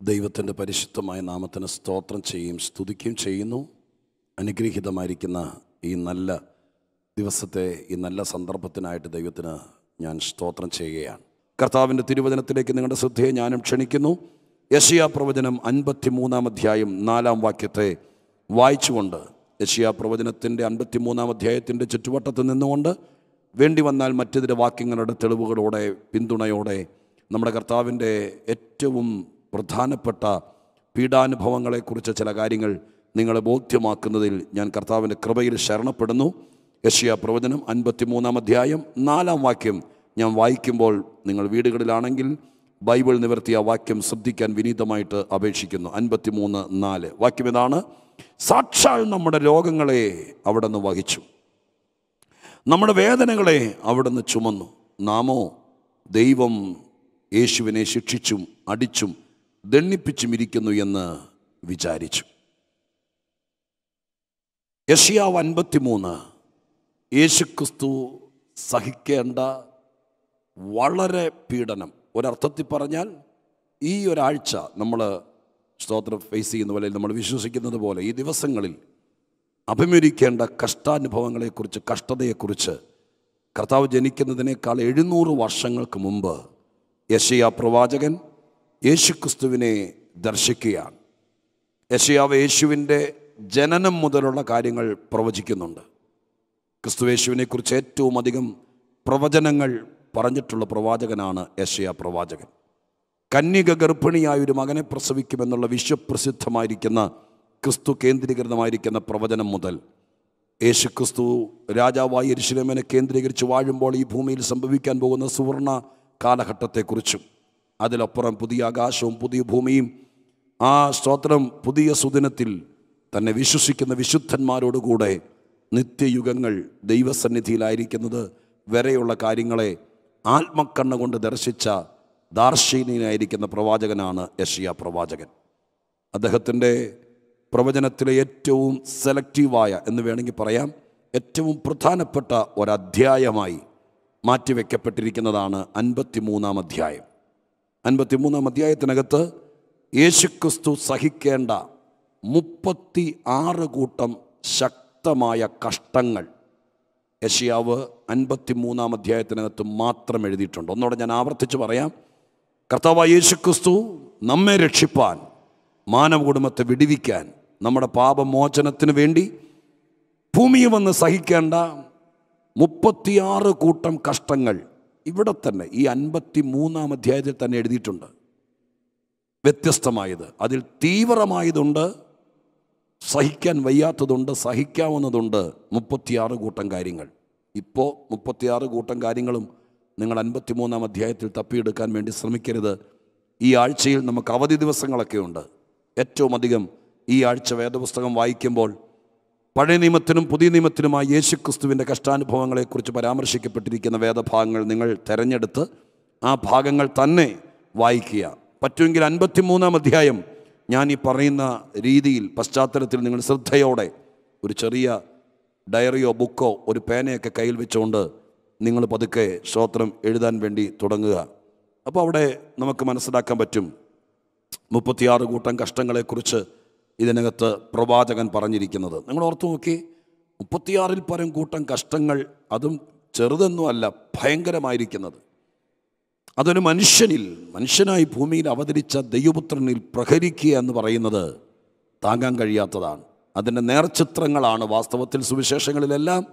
ദൈവത്തിൻ്റെ പരിശുദ്ധമായ നാമത്തിന് സ്തോത്രം ചെയ്യും സ്തുതിക്കുകയും ചെയ്യുന്നു അനുഗ്രഹീതമായിരിക്കുന്ന ഈ നല്ല ദിവസത്തെ ഈ നല്ല സന്ദർഭത്തിനായിട്ട് ദൈവത്തിന് ഞാൻ സ്തോത്രം ചെയ്യുകയാണ് കർത്താവിൻ്റെ തിരുവചനത്തിലേക്ക് നിങ്ങളുടെ ശ്രദ്ധയെ ഞാനും ക്ഷണിക്കുന്നു യഷിയ പ്രവചനം അൻപത്തി മൂന്നാം അധ്യായം നാലാം വാക്യത്തെ വായിച്ചുകൊണ്ട് യഷിയ പ്രവചനത്തിൻ്റെ അൻപത്തി മൂന്നാം അധ്യായത്തിൻ്റെ ചുറ്റുവട്ടത്ത് നിന്നുകൊണ്ട് വേണ്ടി വന്നാൽ മറ്റെതിരെ വാക്യങ്ങളുടെ തെളിവുകളോടെ പിന്തുണയോടെ നമ്മുടെ കർത്താവിൻ്റെ ഏറ്റവും പ്രധാനപ്പെട്ട പീഡാനുഭവങ്ങളെക്കുറിച്ച് ചില കാര്യങ്ങൾ നിങ്ങളെ ബോധ്യമാക്കുന്നതിൽ ഞാൻ കർത്താവിൻ്റെ കൃപയിൽ ശരണപ്പെടുന്നു യഷിയ പ്രവചനം അൻപത്തി മൂന്നാം അധ്യായം നാലാം വാക്യം ഞാൻ വായിക്കുമ്പോൾ നിങ്ങൾ വീടുകളിലാണെങ്കിൽ ബൈബിൾ നിവർത്തിയ വാക്യം ശ്രദ്ധിക്കാൻ വിനീതമായിട്ട് അപേക്ഷിക്കുന്നു അൻപത്തി മൂന്ന് നാല് വാക്യം ഇതാണ് സാക്ഷാൽ നമ്മുടെ രോഗങ്ങളെ അവിടെ നിന്ന് വഹിച്ചു നമ്മുടെ വേദനകളെ അവിടുന്ന് ചുമന്നു നാമോ ദൈവം യേശുവിനെ ശിക്ഷിച്ചും അടിച്ചും ദണ്ണിപ്പിച്ചും ഇരിക്കുന്നു എന്ന് വിചാരിച്ചു യഷിയാവ് അൻപത്തിമൂന്ന് യേശുക്രിസ്തു സഹിക്കേണ്ട വളരെ പീഡനം ഒരർത്ഥത്തിൽ പറഞ്ഞാൽ ഈ ഒരാഴ്ച നമ്മൾ സ്തോത്രം ഫേസ് ചെയ്യുന്ന പോലെ നമ്മൾ വിശ്വസിക്കുന്നത് പോലെ ഈ ദിവസങ്ങളിൽ അഭിമുഖീകരിക്കേണ്ട കഷ്ടാനുഭവങ്ങളെക്കുറിച്ച് കഷ്ടതയെക്കുറിച്ച് കർത്താവ് ജനിക്കുന്നതിനേക്കാൾ എഴുന്നൂറ് വർഷങ്ങൾക്ക് മുമ്പ് യശയ പ്രവാചകൻ യേശുക്രിസ്തുവിനെ ദർശിക്കുകയാണ് യശയാവ് യേശുവിൻ്റെ ജനനം മുതലുള്ള കാര്യങ്ങൾ പ്രവചിക്കുന്നുണ്ട് ക്രിസ്തു യേശുവിനെക്കുറിച്ച് ഏറ്റവും അധികം പ്രവചനങ്ങൾ പറഞ്ഞിട്ടുള്ള പ്രവാചകനാണ് യശയ പ്രവാചകൻ കന്യക ഗർഭിണിയായ ഒരു മകനെ പ്രസവിക്കുമെന്നുള്ള വിശ്വപ്രസിദ്ധമായിരിക്കുന്ന ക്രിസ്തു കേന്ദ്രീകൃതമായിരിക്കുന്ന പ്രവചനം മുതൽ യേശു ക്രിസ്തു രാജാവായി എരിശിലേമനെ കേന്ദ്രീകരിച്ച് വാഴുമ്പോൾ ഈ ഭൂമിയിൽ സംഭവിക്കാൻ പോകുന്ന സുവർണ കാലഘട്ടത്തെക്കുറിച്ചും അതിലപ്പുറം പുതിയ ആകാശവും പുതിയ ഭൂമിയും ആ സ്തോത്രം പുതിയ സുദിനത്തിൽ തന്നെ വിശ്വസിക്കുന്ന വിശുദ്ധന്മാരോടുകൂടെ നിത്യയുഗങ്ങൾ ദൈവസന്നിധിയിലായിരിക്കുന്നത് വരെയുള്ള കാര്യങ്ങളെ ആത്മക്കണ്ണ കൊണ്ട് ദർശിച്ച ദാർശനികനായിരിക്കുന്ന പ്രവാചകനാണ് യഷിയ പ്രവാചകൻ അദ്ദേഹത്തിൻ്റെ പ്രവചനത്തിലെ ഏറ്റവും സെലക്റ്റീവായ എന്ന് വേണമെങ്കിൽ പറയാം ഏറ്റവും പ്രധാനപ്പെട്ട ഒരധ്യായമായി മാറ്റിവെക്കപ്പെട്ടിരിക്കുന്നതാണ് അൻപത്തിമൂന്നാം അധ്യായം അൻപത്തിമൂന്നാം അധ്യായത്തിനകത്ത് യേശുക്രിസ്തു സഹിക്കേണ്ട മുപ്പത്തി ആറ് കൂട്ടം ശക്തമായ കഷ്ടങ്ങൾ യഷിയാവ് അൻപത്തിമൂന്നാം അധ്യായത്തിനകത്ത് മാത്രം എഴുതിയിട്ടുണ്ട് ഒന്നുകൂടെ ഞാൻ ആവർത്തിച്ച് പറയാം കർത്താവ് യേശുക്രിസ്തു നമ്മെ രക്ഷിപ്പാൻ മാനവ കുടുംബത്തെ വിടിവിക്കാൻ നമ്മുടെ പാപമോചനത്തിന് വേണ്ടി ഭൂമിയിൽ വന്ന് സഹിക്കേണ്ട മുപ്പത്തിയാറ് കൂട്ടം കഷ്ടങ്ങൾ ഇവിടെ തന്നെ ഈ അൻപത്തി മൂന്നാം അധ്യായത്തിൽ തന്നെ എഴുതിയിട്ടുണ്ട് വ്യത്യസ്തമായത് അതിൽ തീവ്രമായതുണ്ട് സഹിക്കാൻ വയ്യാത്തതുണ്ട് സഹിക്കാവുന്നതുണ്ട് മുപ്പത്തിയാറ് കൂട്ടം കാര്യങ്ങൾ ഇപ്പോൾ മുപ്പത്തിയാറ് കൂട്ടം കാര്യങ്ങളും നിങ്ങൾ അൻപത്തിമൂന്നാം അധ്യായത്തിൽ തപ്പിയെടുക്കാൻ വേണ്ടി ശ്രമിക്കരുത് ഈ ആഴ്ചയിൽ നമുക്ക് അവധി ദിവസങ്ങളൊക്കെ ഉണ്ട് ഏറ്റവും അധികം ഈ ആഴ്ച വേദപുസ്തകം വായിക്കുമ്പോൾ പഴയ നിയമത്തിനും പുതിയ നിയമത്തിനുമായി യേശു ക്രിസ്തുവിൻ്റെ കഷ്ടാനുഭവങ്ങളെക്കുറിച്ച് പരാമർശിക്കപ്പെട്ടിരിക്കുന്ന വേദഭാഗങ്ങൾ നിങ്ങൾ തിരഞ്ഞെടുത്ത് ആ ഭാഗങ്ങൾ തന്നെ വായിക്കുക പറ്റുമെങ്കിൽ അൻപത്തിമൂന്നാം അധ്യായം ഞാൻ ഈ പറയുന്ന രീതിയിൽ പശ്ചാത്തലത്തിൽ നിങ്ങൾ ശ്രദ്ധയോടെ ഒരു ചെറിയ ഡയറിയോ ബുക്കോ ഒരു പേനയൊക്കെ കയ്യിൽ വെച്ചുകൊണ്ട് നിങ്ങൾ പതുക്കെ സ്തോത്രം എഴുതാൻ വേണ്ടി തുടങ്ങുക അപ്പോൾ അവിടെ നമുക്ക് മനസ്സിലാക്കാൻ പറ്റും മുപ്പത്തിയാറ് കൂട്ടം കഷ്ടങ്ങളെക്കുറിച്ച് ഇതിനകത്ത് പ്രവാചകൻ പറഞ്ഞിരിക്കുന്നത് നിങ്ങൾ ഓർത്തു നോക്കി മുപ്പത്തിയാറിൽ പരം കൂട്ടം കഷ്ടങ്ങൾ അതും ചെറുതൊന്നുമല്ല ഭയങ്കരമായിരിക്കുന്നത് അതൊരു മനുഷ്യനിൽ മനുഷ്യനായി ഭൂമിയിൽ അവതരിച്ച ദൈവപുത്രനിൽ പ്രഹരിക്കുക എന്ന് പറയുന്നത് താങ്ങാൻ കഴിയാത്തതാണ് അതിൻ്റെ നേർചിത്രങ്ങളാണ് വാസ്തവത്തിൽ സുവിശേഷങ്ങളിലെല്ലാം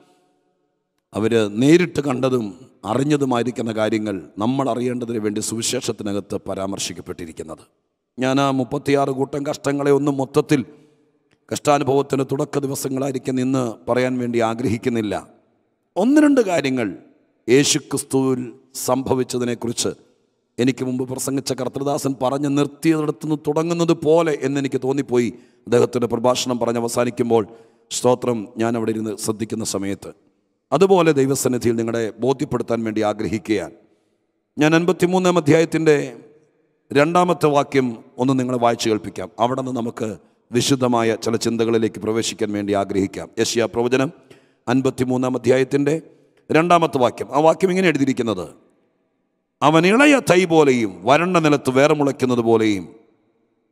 അവർ നേരിട്ട് കണ്ടതും അറിഞ്ഞതുമായിരിക്കുന്ന കാര്യങ്ങൾ നമ്മൾ അറിയേണ്ടതിന് വേണ്ടി സുവിശേഷത്തിനകത്ത് പരാമർശിക്കപ്പെട്ടിരിക്കുന്നത് ഞാൻ ആ മുപ്പത്തിയാറ് കൂട്ടം കഷ്ടങ്ങളെ ഒന്നും മൊത്തത്തിൽ കഷ്ടാനുഭവത്തിന് തുടക്ക ദിവസങ്ങളായിരിക്കും ഇന്ന് പറയാൻ വേണ്ടി ആഗ്രഹിക്കുന്നില്ല ഒന്ന് രണ്ട് കാര്യങ്ങൾ യേശുക്രിസ്തുവിൽ സംഭവിച്ചതിനെക്കുറിച്ച് എനിക്ക് മുമ്പ് പ്രസംഗിച്ച കർത്തൃദാസൻ പറഞ്ഞ് നിർത്തിയതിടത്തുനിന്ന് തുടങ്ങുന്നത് പോലെ എന്നെനിക്ക് തോന്നിപ്പോയി അദ്ദേഹത്തിൻ്റെ പ്രഭാഷണം പറഞ്ഞ് അവസാനിക്കുമ്പോൾ സ്തോത്രം ഞാൻ അവിടെ ഇരുന്ന് ശ്രദ്ധിക്കുന്ന സമയത്ത് അതുപോലെ ദൈവസന്നിധിയിൽ നിങ്ങളെ ബോധ്യപ്പെടുത്താൻ വേണ്ടി ആഗ്രഹിക്കുകയാണ് ഞാൻ അൻപത്തിമൂന്നാം അധ്യായത്തിൻ്റെ രണ്ടാമത്തെ വാക്യം ഒന്ന് നിങ്ങളെ വായിച്ചു കേൾപ്പിക്കാം അവിടെ നിന്ന് നമുക്ക് വിശുദ്ധമായ ചില ചിന്തകളിലേക്ക് പ്രവേശിക്കാൻ വേണ്ടി ആഗ്രഹിക്കാം യശ്യ പ്രവചനം അൻപത്തിമൂന്നാം അധ്യായത്തിൻ്റെ രണ്ടാമത്തെ വാക്യം ആ വാക്യം ഇങ്ങനെ എഴുതിയിരിക്കുന്നത് അവൻ ഇളയ തൈ പോലെയും വരണ്ട നിലത്ത് വേറെ മുളയ്ക്കുന്നത് പോലെയും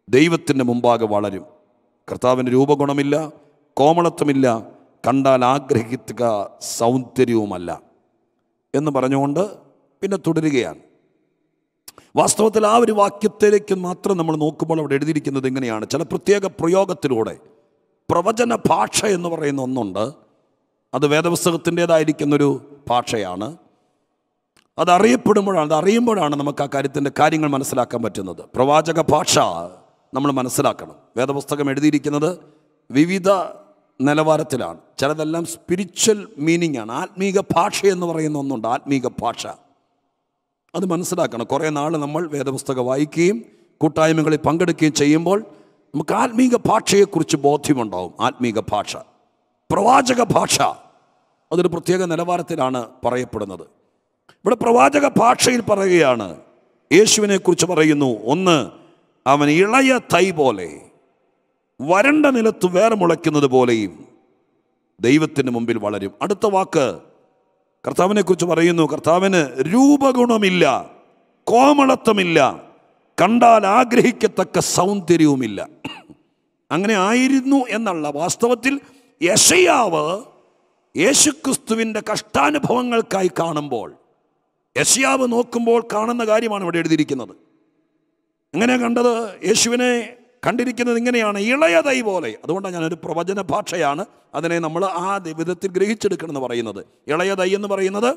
ദൈവത്തിൻ്റെ മുമ്പാകെ വളരും കർത്താവിന് രൂപഗുണമില്ല കോമളത്വമില്ല കണ്ടാൽ ആഗ്രഹിക്കുക സൗന്ദര്യവുമല്ല എന്ന് പറഞ്ഞുകൊണ്ട് പിന്നെ തുടരുകയാണ് വാസ്തവത്തിൽ ആ ഒരു വാക്യത്തിലേക്ക് മാത്രം നമ്മൾ നോക്കുമ്പോൾ അവിടെ എഴുതിയിരിക്കുന്നത് ഇങ്ങനെയാണ് ചില പ്രത്യേക പ്രയോഗത്തിലൂടെ പ്രവചന ഭാഷ എന്ന് പറയുന്ന ഒന്നുണ്ട് അത് വേദപുസ്തകത്തിൻ്റെതായിരിക്കുന്നൊരു ഭാഷയാണ് അത് അറിയപ്പെടുമ്പോഴാണ് അത് അറിയുമ്പോഴാണ് നമുക്ക് ആ കാര്യത്തിൻ്റെ കാര്യങ്ങൾ മനസ്സിലാക്കാൻ പറ്റുന്നത് പ്രവാചക ഭാഷ നമ്മൾ മനസ്സിലാക്കണം വേദപുസ്തകം എഴുതിയിരിക്കുന്നത് വിവിധ നിലവാരത്തിലാണ് ചിലതെല്ലാം സ്പിരിച്വൽ മീനിങ് ആണ് ആത്മീക ഭാഷ എന്ന് പറയുന്ന ഒന്നുണ്ട് ആത്മീക ഭാഷ അത് മനസ്സിലാക്കണം കുറേ നാൾ നമ്മൾ വേദപുസ്തകം വായിക്കുകയും കൂട്ടായ്മകളിൽ പങ്കെടുക്കുകയും ചെയ്യുമ്പോൾ നമുക്ക് ആത്മീക ഭാഷയെക്കുറിച്ച് ബോധ്യമുണ്ടാവും ആത്മീക ഭാഷ പ്രവാചക ഭാഷ അതൊരു പ്രത്യേക നിലവാരത്തിലാണ് പറയപ്പെടുന്നത് ഇവിടെ പ്രവാചക ഭാഷയിൽ പറയുകയാണ് യേശുവിനെ കുറിച്ച് പറയുന്നു ഒന്ന് അവൻ ഇളയ തൈ പോലെ വരണ്ട നിലത്ത് വേറെ മുളയ്ക്കുന്നത് പോലെയും ദൈവത്തിന് മുമ്പിൽ വളരും അടുത്ത വാക്ക് കർത്താവിനെ കുറിച്ച് പറയുന്നു കർത്താവിന് രൂപഗുണമില്ല കോമളത്വമില്ല കണ്ടാൽ ആഗ്രഹിക്കത്തക്ക സൗന്ദര്യവുമില്ല അങ്ങനെ ആയിരുന്നു എന്നല്ല വാസ്തവത്തിൽ യശയാവ് യേശുക്രിസ്തുവിൻ്റെ കഷ്ടാനുഭവങ്ങൾക്കായി കാണുമ്പോൾ യശയാവ് നോക്കുമ്പോൾ കാണുന്ന കാര്യമാണ് ഇവിടെ എഴുതിയിരിക്കുന്നത് എങ്ങനെ കണ്ടത് യേശുവിനെ കണ്ടിരിക്കുന്നത് ഇങ്ങനെയാണ് ഇളയ തൈ പോലെ അതുകൊണ്ടാണ് ഞാനൊരു പ്രവചന ഭാഷയാണ് അതിനെ നമ്മൾ ആ വിധത്തിൽ ഗ്രഹിച്ചെടുക്കണം എന്ന് പറയുന്നത് ഇളയ തൈ എന്ന് പറയുന്നത്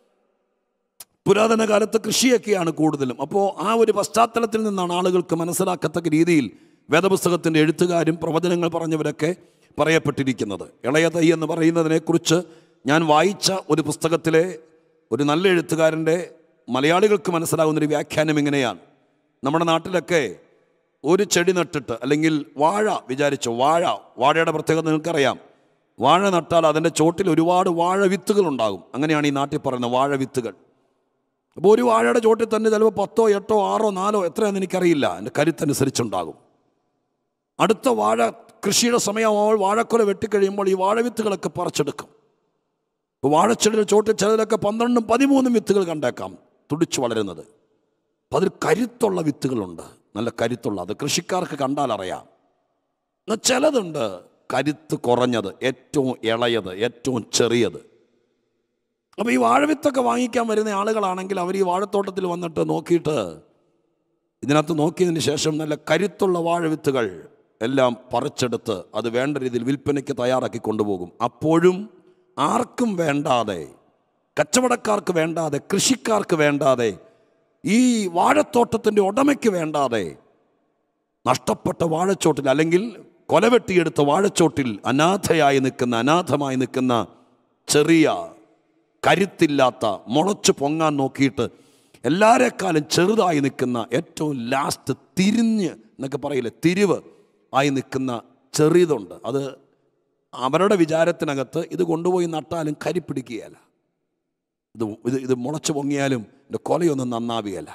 പുരാതന കാലത്ത് കൃഷിയൊക്കെയാണ് കൂടുതലും അപ്പോൾ ആ ഒരു പശ്ചാത്തലത്തിൽ നിന്നാണ് ആളുകൾക്ക് മനസ്സിലാക്കത്തക്ക രീതിയിൽ വേദപുസ്തകത്തിൻ്റെ എഴുത്തുകാരും പ്രവചനങ്ങൾ പറഞ്ഞവരൊക്കെ പറയപ്പെട്ടിരിക്കുന്നത് ഇളയ തൈ എന്ന് പറയുന്നതിനെക്കുറിച്ച് ഞാൻ വായിച്ച ഒരു പുസ്തകത്തിലെ ഒരു നല്ല എഴുത്തുകാരൻ്റെ മലയാളികൾക്ക് മനസ്സിലാകുന്നൊരു വ്യാഖ്യാനം ഇങ്ങനെയാണ് നമ്മുടെ നാട്ടിലൊക്കെ ഒരു ചെടി നട്ടിട്ട് അല്ലെങ്കിൽ വാഴ വിചാരിച്ചു വാഴ വാഴയുടെ പ്രത്യേകത നിങ്ങൾക്കറിയാം വാഴ നട്ടാൽ അതിൻ്റെ ചോട്ടിൽ ഒരുപാട് വാഴ വിത്തുകൾ ഉണ്ടാകും അങ്ങനെയാണ് ഈ നാട്ടിൽ പറയുന്നത് വാഴ വിത്തുകൾ അപ്പോൾ ഒരു വാഴയുടെ ചോട്ടിൽ തന്നെ ചിലപ്പോൾ പത്തോ എട്ടോ ആറോ നാലോ എത്രയാണെന്ന് എനിക്കറിയില്ല എൻ്റെ കരുത്തനുസരിച്ചുണ്ടാകും അടുത്ത വാഴ കൃഷിയുടെ സമയമാവുമ്പോൾ വാഴക്കൊല വെട്ടിക്കഴിയുമ്പോൾ ഈ വാഴവിത്തുകളൊക്കെ പറിച്ചെടുക്കും ഇപ്പോൾ വാഴച്ചെടിയുടെ ചോട്ടിൽ ചിലതിലൊക്കെ പന്ത്രണ്ടും പതിമൂന്നും വിത്തുകൾ കണ്ടേക്കാം തുടിച്ചു വളരുന്നത് അപ്പം അതിൽ കരുത്തുള്ള വിത്തുകളുണ്ട് നല്ല കരുത്തുള്ള അത് കൃഷിക്കാർക്ക് കണ്ടാൽ അറിയാം എന്നാൽ ചിലതുണ്ട് കരുത്ത് കുറഞ്ഞത് ഏറ്റവും ഇളയത് ഏറ്റവും ചെറിയത് അപ്പോൾ ഈ വാഴവിത്തൊക്കെ വാങ്ങിക്കാൻ വരുന്ന ആളുകളാണെങ്കിൽ അവർ ഈ വാഴത്തോട്ടത്തിൽ വന്നിട്ട് നോക്കിയിട്ട് ഇതിനകത്ത് നോക്കിയതിന് ശേഷം നല്ല കരുത്തുള്ള വാഴവിത്തുകൾ എല്ലാം പറിച്ചെടുത്ത് അത് വേണ്ട രീതിയിൽ വിൽപ്പനയ്ക്ക് തയ്യാറാക്കി കൊണ്ടുപോകും അപ്പോഴും ആർക്കും വേണ്ടാതെ കച്ചവടക്കാർക്ക് വേണ്ടാതെ കൃഷിക്കാർക്ക് വേണ്ടാതെ ഈ വാഴത്തോട്ടത്തിൻ്റെ ഉടമയ്ക്ക് വേണ്ടാതെ നഷ്ടപ്പെട്ട വാഴച്ചോട്ടിൽ അല്ലെങ്കിൽ കൊലവെട്ടിയെടുത്ത വാഴച്ചോട്ടിൽ അനാഥയായി നിൽക്കുന്ന അനാഥമായി നിൽക്കുന്ന ചെറിയ കരുത്തില്ലാത്ത മുളച്ച് പൊങ്ങാൻ നോക്കിയിട്ട് എല്ലാവരെക്കാളും ചെറുതായി നിൽക്കുന്ന ഏറ്റവും ലാസ്റ്റ് തിരിഞ്ഞ് എന്നൊക്കെ പറയില്ലേ തിരിവ് ആയി നിൽക്കുന്ന ചെറിയതുണ്ട് അത് അവരുടെ വിചാരത്തിനകത്ത് ഇത് കൊണ്ടുപോയി നട്ടാലും കരി പിടിക്കുകയല്ല ഇത് ഇത് ഇത് മുളച്ച് പൊങ്ങിയാലും എൻ്റെ കൊലയൊന്നും നന്നാവുകയല്ല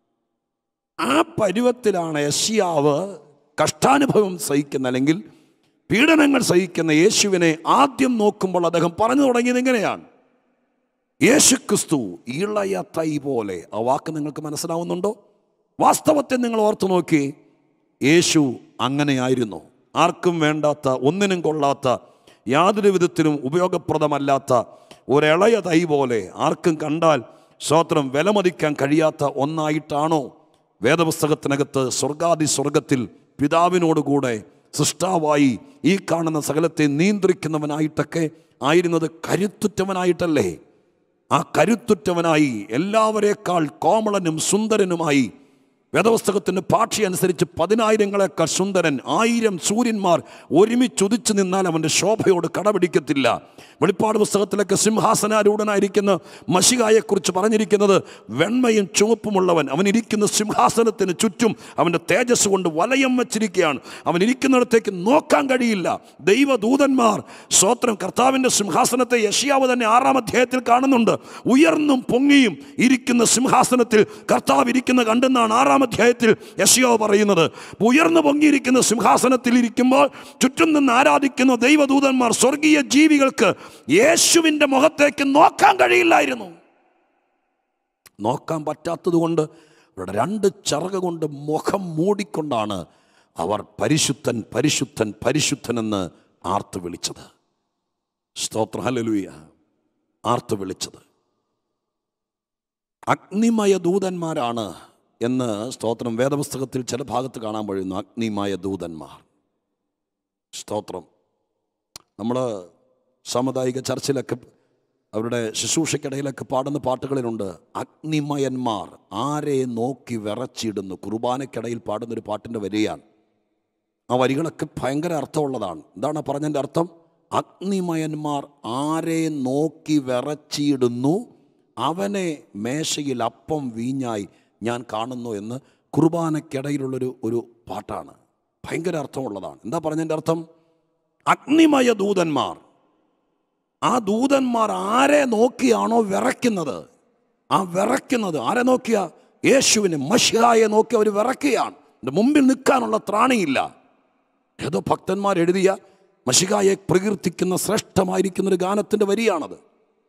ആ പരുവത്തിലാണ് യഷ്യാവ് കഷ്ടാനുഭവം സഹിക്കുന്ന അല്ലെങ്കിൽ പീഡനങ്ങൾ സഹിക്കുന്ന യേശുവിനെ ആദ്യം നോക്കുമ്പോൾ അദ്ദേഹം പറഞ്ഞു തുടങ്ങിയത് ഇങ്ങനെയാണ് യേശുക്രിസ്തു ഇളയ തൈ പോലെ ആ വാക്ക് നിങ്ങൾക്ക് മനസ്സിലാവുന്നുണ്ടോ വാസ്തവത്തെ നിങ്ങൾ ഓർത്തു നോക്കി യേശു അങ്ങനെയായിരുന്നു ആർക്കും വേണ്ടാത്ത ഒന്നിനും കൊള്ളാത്ത യാതൊരു വിധത്തിലും ഉപയോഗപ്രദമല്ലാത്ത ഒരിളയ തൈ പോലെ ആർക്കും കണ്ടാൽ സ്വത്രം വിലമതിക്കാൻ കഴിയാത്ത ഒന്നായിട്ടാണോ വേദപുസ്തകത്തിനകത്ത് സ്വർഗാദി സ്വർഗത്തിൽ പിതാവിനോടുകൂടെ സൃഷ്ടാവായി ഈ കാണുന്ന സകലത്തെ നിയന്ത്രിക്കുന്നവനായിട്ടൊക്കെ ആയിരുന്നത് കരുത്തുറ്റവനായിട്ടല്ലേ ആ കരുത്തുറ്റവനായി എല്ലാവരേക്കാൾ കോമളനും സുന്ദരനുമായി വേദപുസ്തകത്തിൻ്റെ ഭാഷയനുസരിച്ച് പതിനായിരങ്ങളെക്കാൾ സുന്ദരൻ ആയിരം സൂര്യന്മാർ ഒരുമിച്ചുദിച്ചു നിന്നാൽ അവൻ്റെ ശോഭയോട് കടപിടിക്കത്തില്ല വെളിപ്പാട് പുസ്തകത്തിലൊക്കെ സിംഹാസനാരൂഢനായിരിക്കുന്ന മഷികായെക്കുറിച്ച് പറഞ്ഞിരിക്കുന്നത് വെണ്മയും ചുവപ്പുമുള്ളവൻ അവൻ ഇരിക്കുന്ന സിംഹാസനത്തിന് ചുറ്റും അവൻ്റെ തേജസ് കൊണ്ട് വലയം വച്ചിരിക്കുകയാണ് അവൻ ഇരിക്കുന്നിടത്തേക്ക് നോക്കാൻ കഴിയില്ല ദൈവദൂതന്മാർ സ്വോത്രം കർത്താവിൻ്റെ സിംഹാസനത്തെ യഷിയാവ് തന്നെ ആറാം അധ്യായത്തിൽ കാണുന്നുണ്ട് ഉയർന്നും പൊങ്ങിയും ഇരിക്കുന്ന സിംഹാസനത്തിൽ കർത്താവ് ഇരിക്കുന്ന കണ്ടെന്നാണ് ആറാം അധ്യായത്തിൽ യശയോ പറയുന്നത് ഉയർന്നു പൊങ്ങിയിരിക്കുന്ന സിംഹാസനത്തിൽ ഇരിക്കുമ്പോൾ ചുറ്റും നിന്ന് ആരാധിക്കുന്ന ദൈവദൂതന്മാർ സ്വർഗീയ ജീവികൾക്ക് യേശുവിൻ്റെ മുഖത്തേക്ക് നോക്കാൻ കഴിയില്ലായിരുന്നു നോക്കാൻ പറ്റാത്തത് കൊണ്ട് അവരുടെ രണ്ട് ചിറക് കൊണ്ട് മുഖം മൂടിക്കൊണ്ടാണ് അവർ പരിശുദ്ധൻ പരിശുദ്ധൻ പരിശുദ്ധനെന്ന് ആർത്ത് വിളിച്ചത് സ്തോത്ര ഹലലുയ ആർത്ത് വിളിച്ചത് അഗ്നിമയ ദൂതന്മാരാണ് എന്ന് സ്തോത്രം വേദപുസ്തകത്തിൽ ചില ഭാഗത്ത് കാണാൻ കഴിയുന്നു അഗ്നിമയ ദൂതന്മാർ സ്തോത്രം നമ്മൾ സാമുദായിക ചർച്ചിലൊക്കെ അവരുടെ ശുശ്രൂഷയ്ക്കിടയിലൊക്കെ പാടുന്ന പാട്ടുകളിലുണ്ട് അഗ്നിമയന്മാർ ആരെ നോക്കി വിറച്ചിടുന്നു കുർബാനയ്ക്കിടയിൽ പാടുന്നൊരു പാട്ടിൻ്റെ വരികയാണ് ആ വരികളൊക്കെ ഭയങ്കര അർത്ഥമുള്ളതാണ് എന്താണ് ആ പറഞ്ഞതിൻ്റെ അർത്ഥം അഗ്നിമയന്മാർ ആരെ നോക്കി വിറച്ചിടുന്നു അവനെ മേശയിൽ അപ്പം വീഞ്ഞായി ഞാൻ കാണുന്നു എന്ന് കുർബാനയ്ക്കിടയിലുള്ളൊരു ഒരു പാട്ടാണ് ഭയങ്കര അർത്ഥമുള്ളതാണ് എന്താ പറഞ്ഞതിൻ്റെ അർത്ഥം അഗ്നിമയ ദൂതന്മാർ ആ ദൂതന്മാർ ആരെ നോക്കിയാണോ വിറയ്ക്കുന്നത് ആ വിറയ്ക്കുന്നത് ആരെ നോക്കിയ യേശുവിനെ മഷിഹായെ നോക്കി അവർ വിറയ്ക്കുകയാണ് എൻ്റെ മുമ്പിൽ നിൽക്കാനുള്ള ത്രാണിയില്ല ഏതോ ഭക്തന്മാർ എഴുതിയ മഷികായെ പ്രകീർത്തിക്കുന്ന ശ്രേഷ്ഠമായിരിക്കുന്ന ഒരു ഗാനത്തിൻ്റെ വരിയാണത്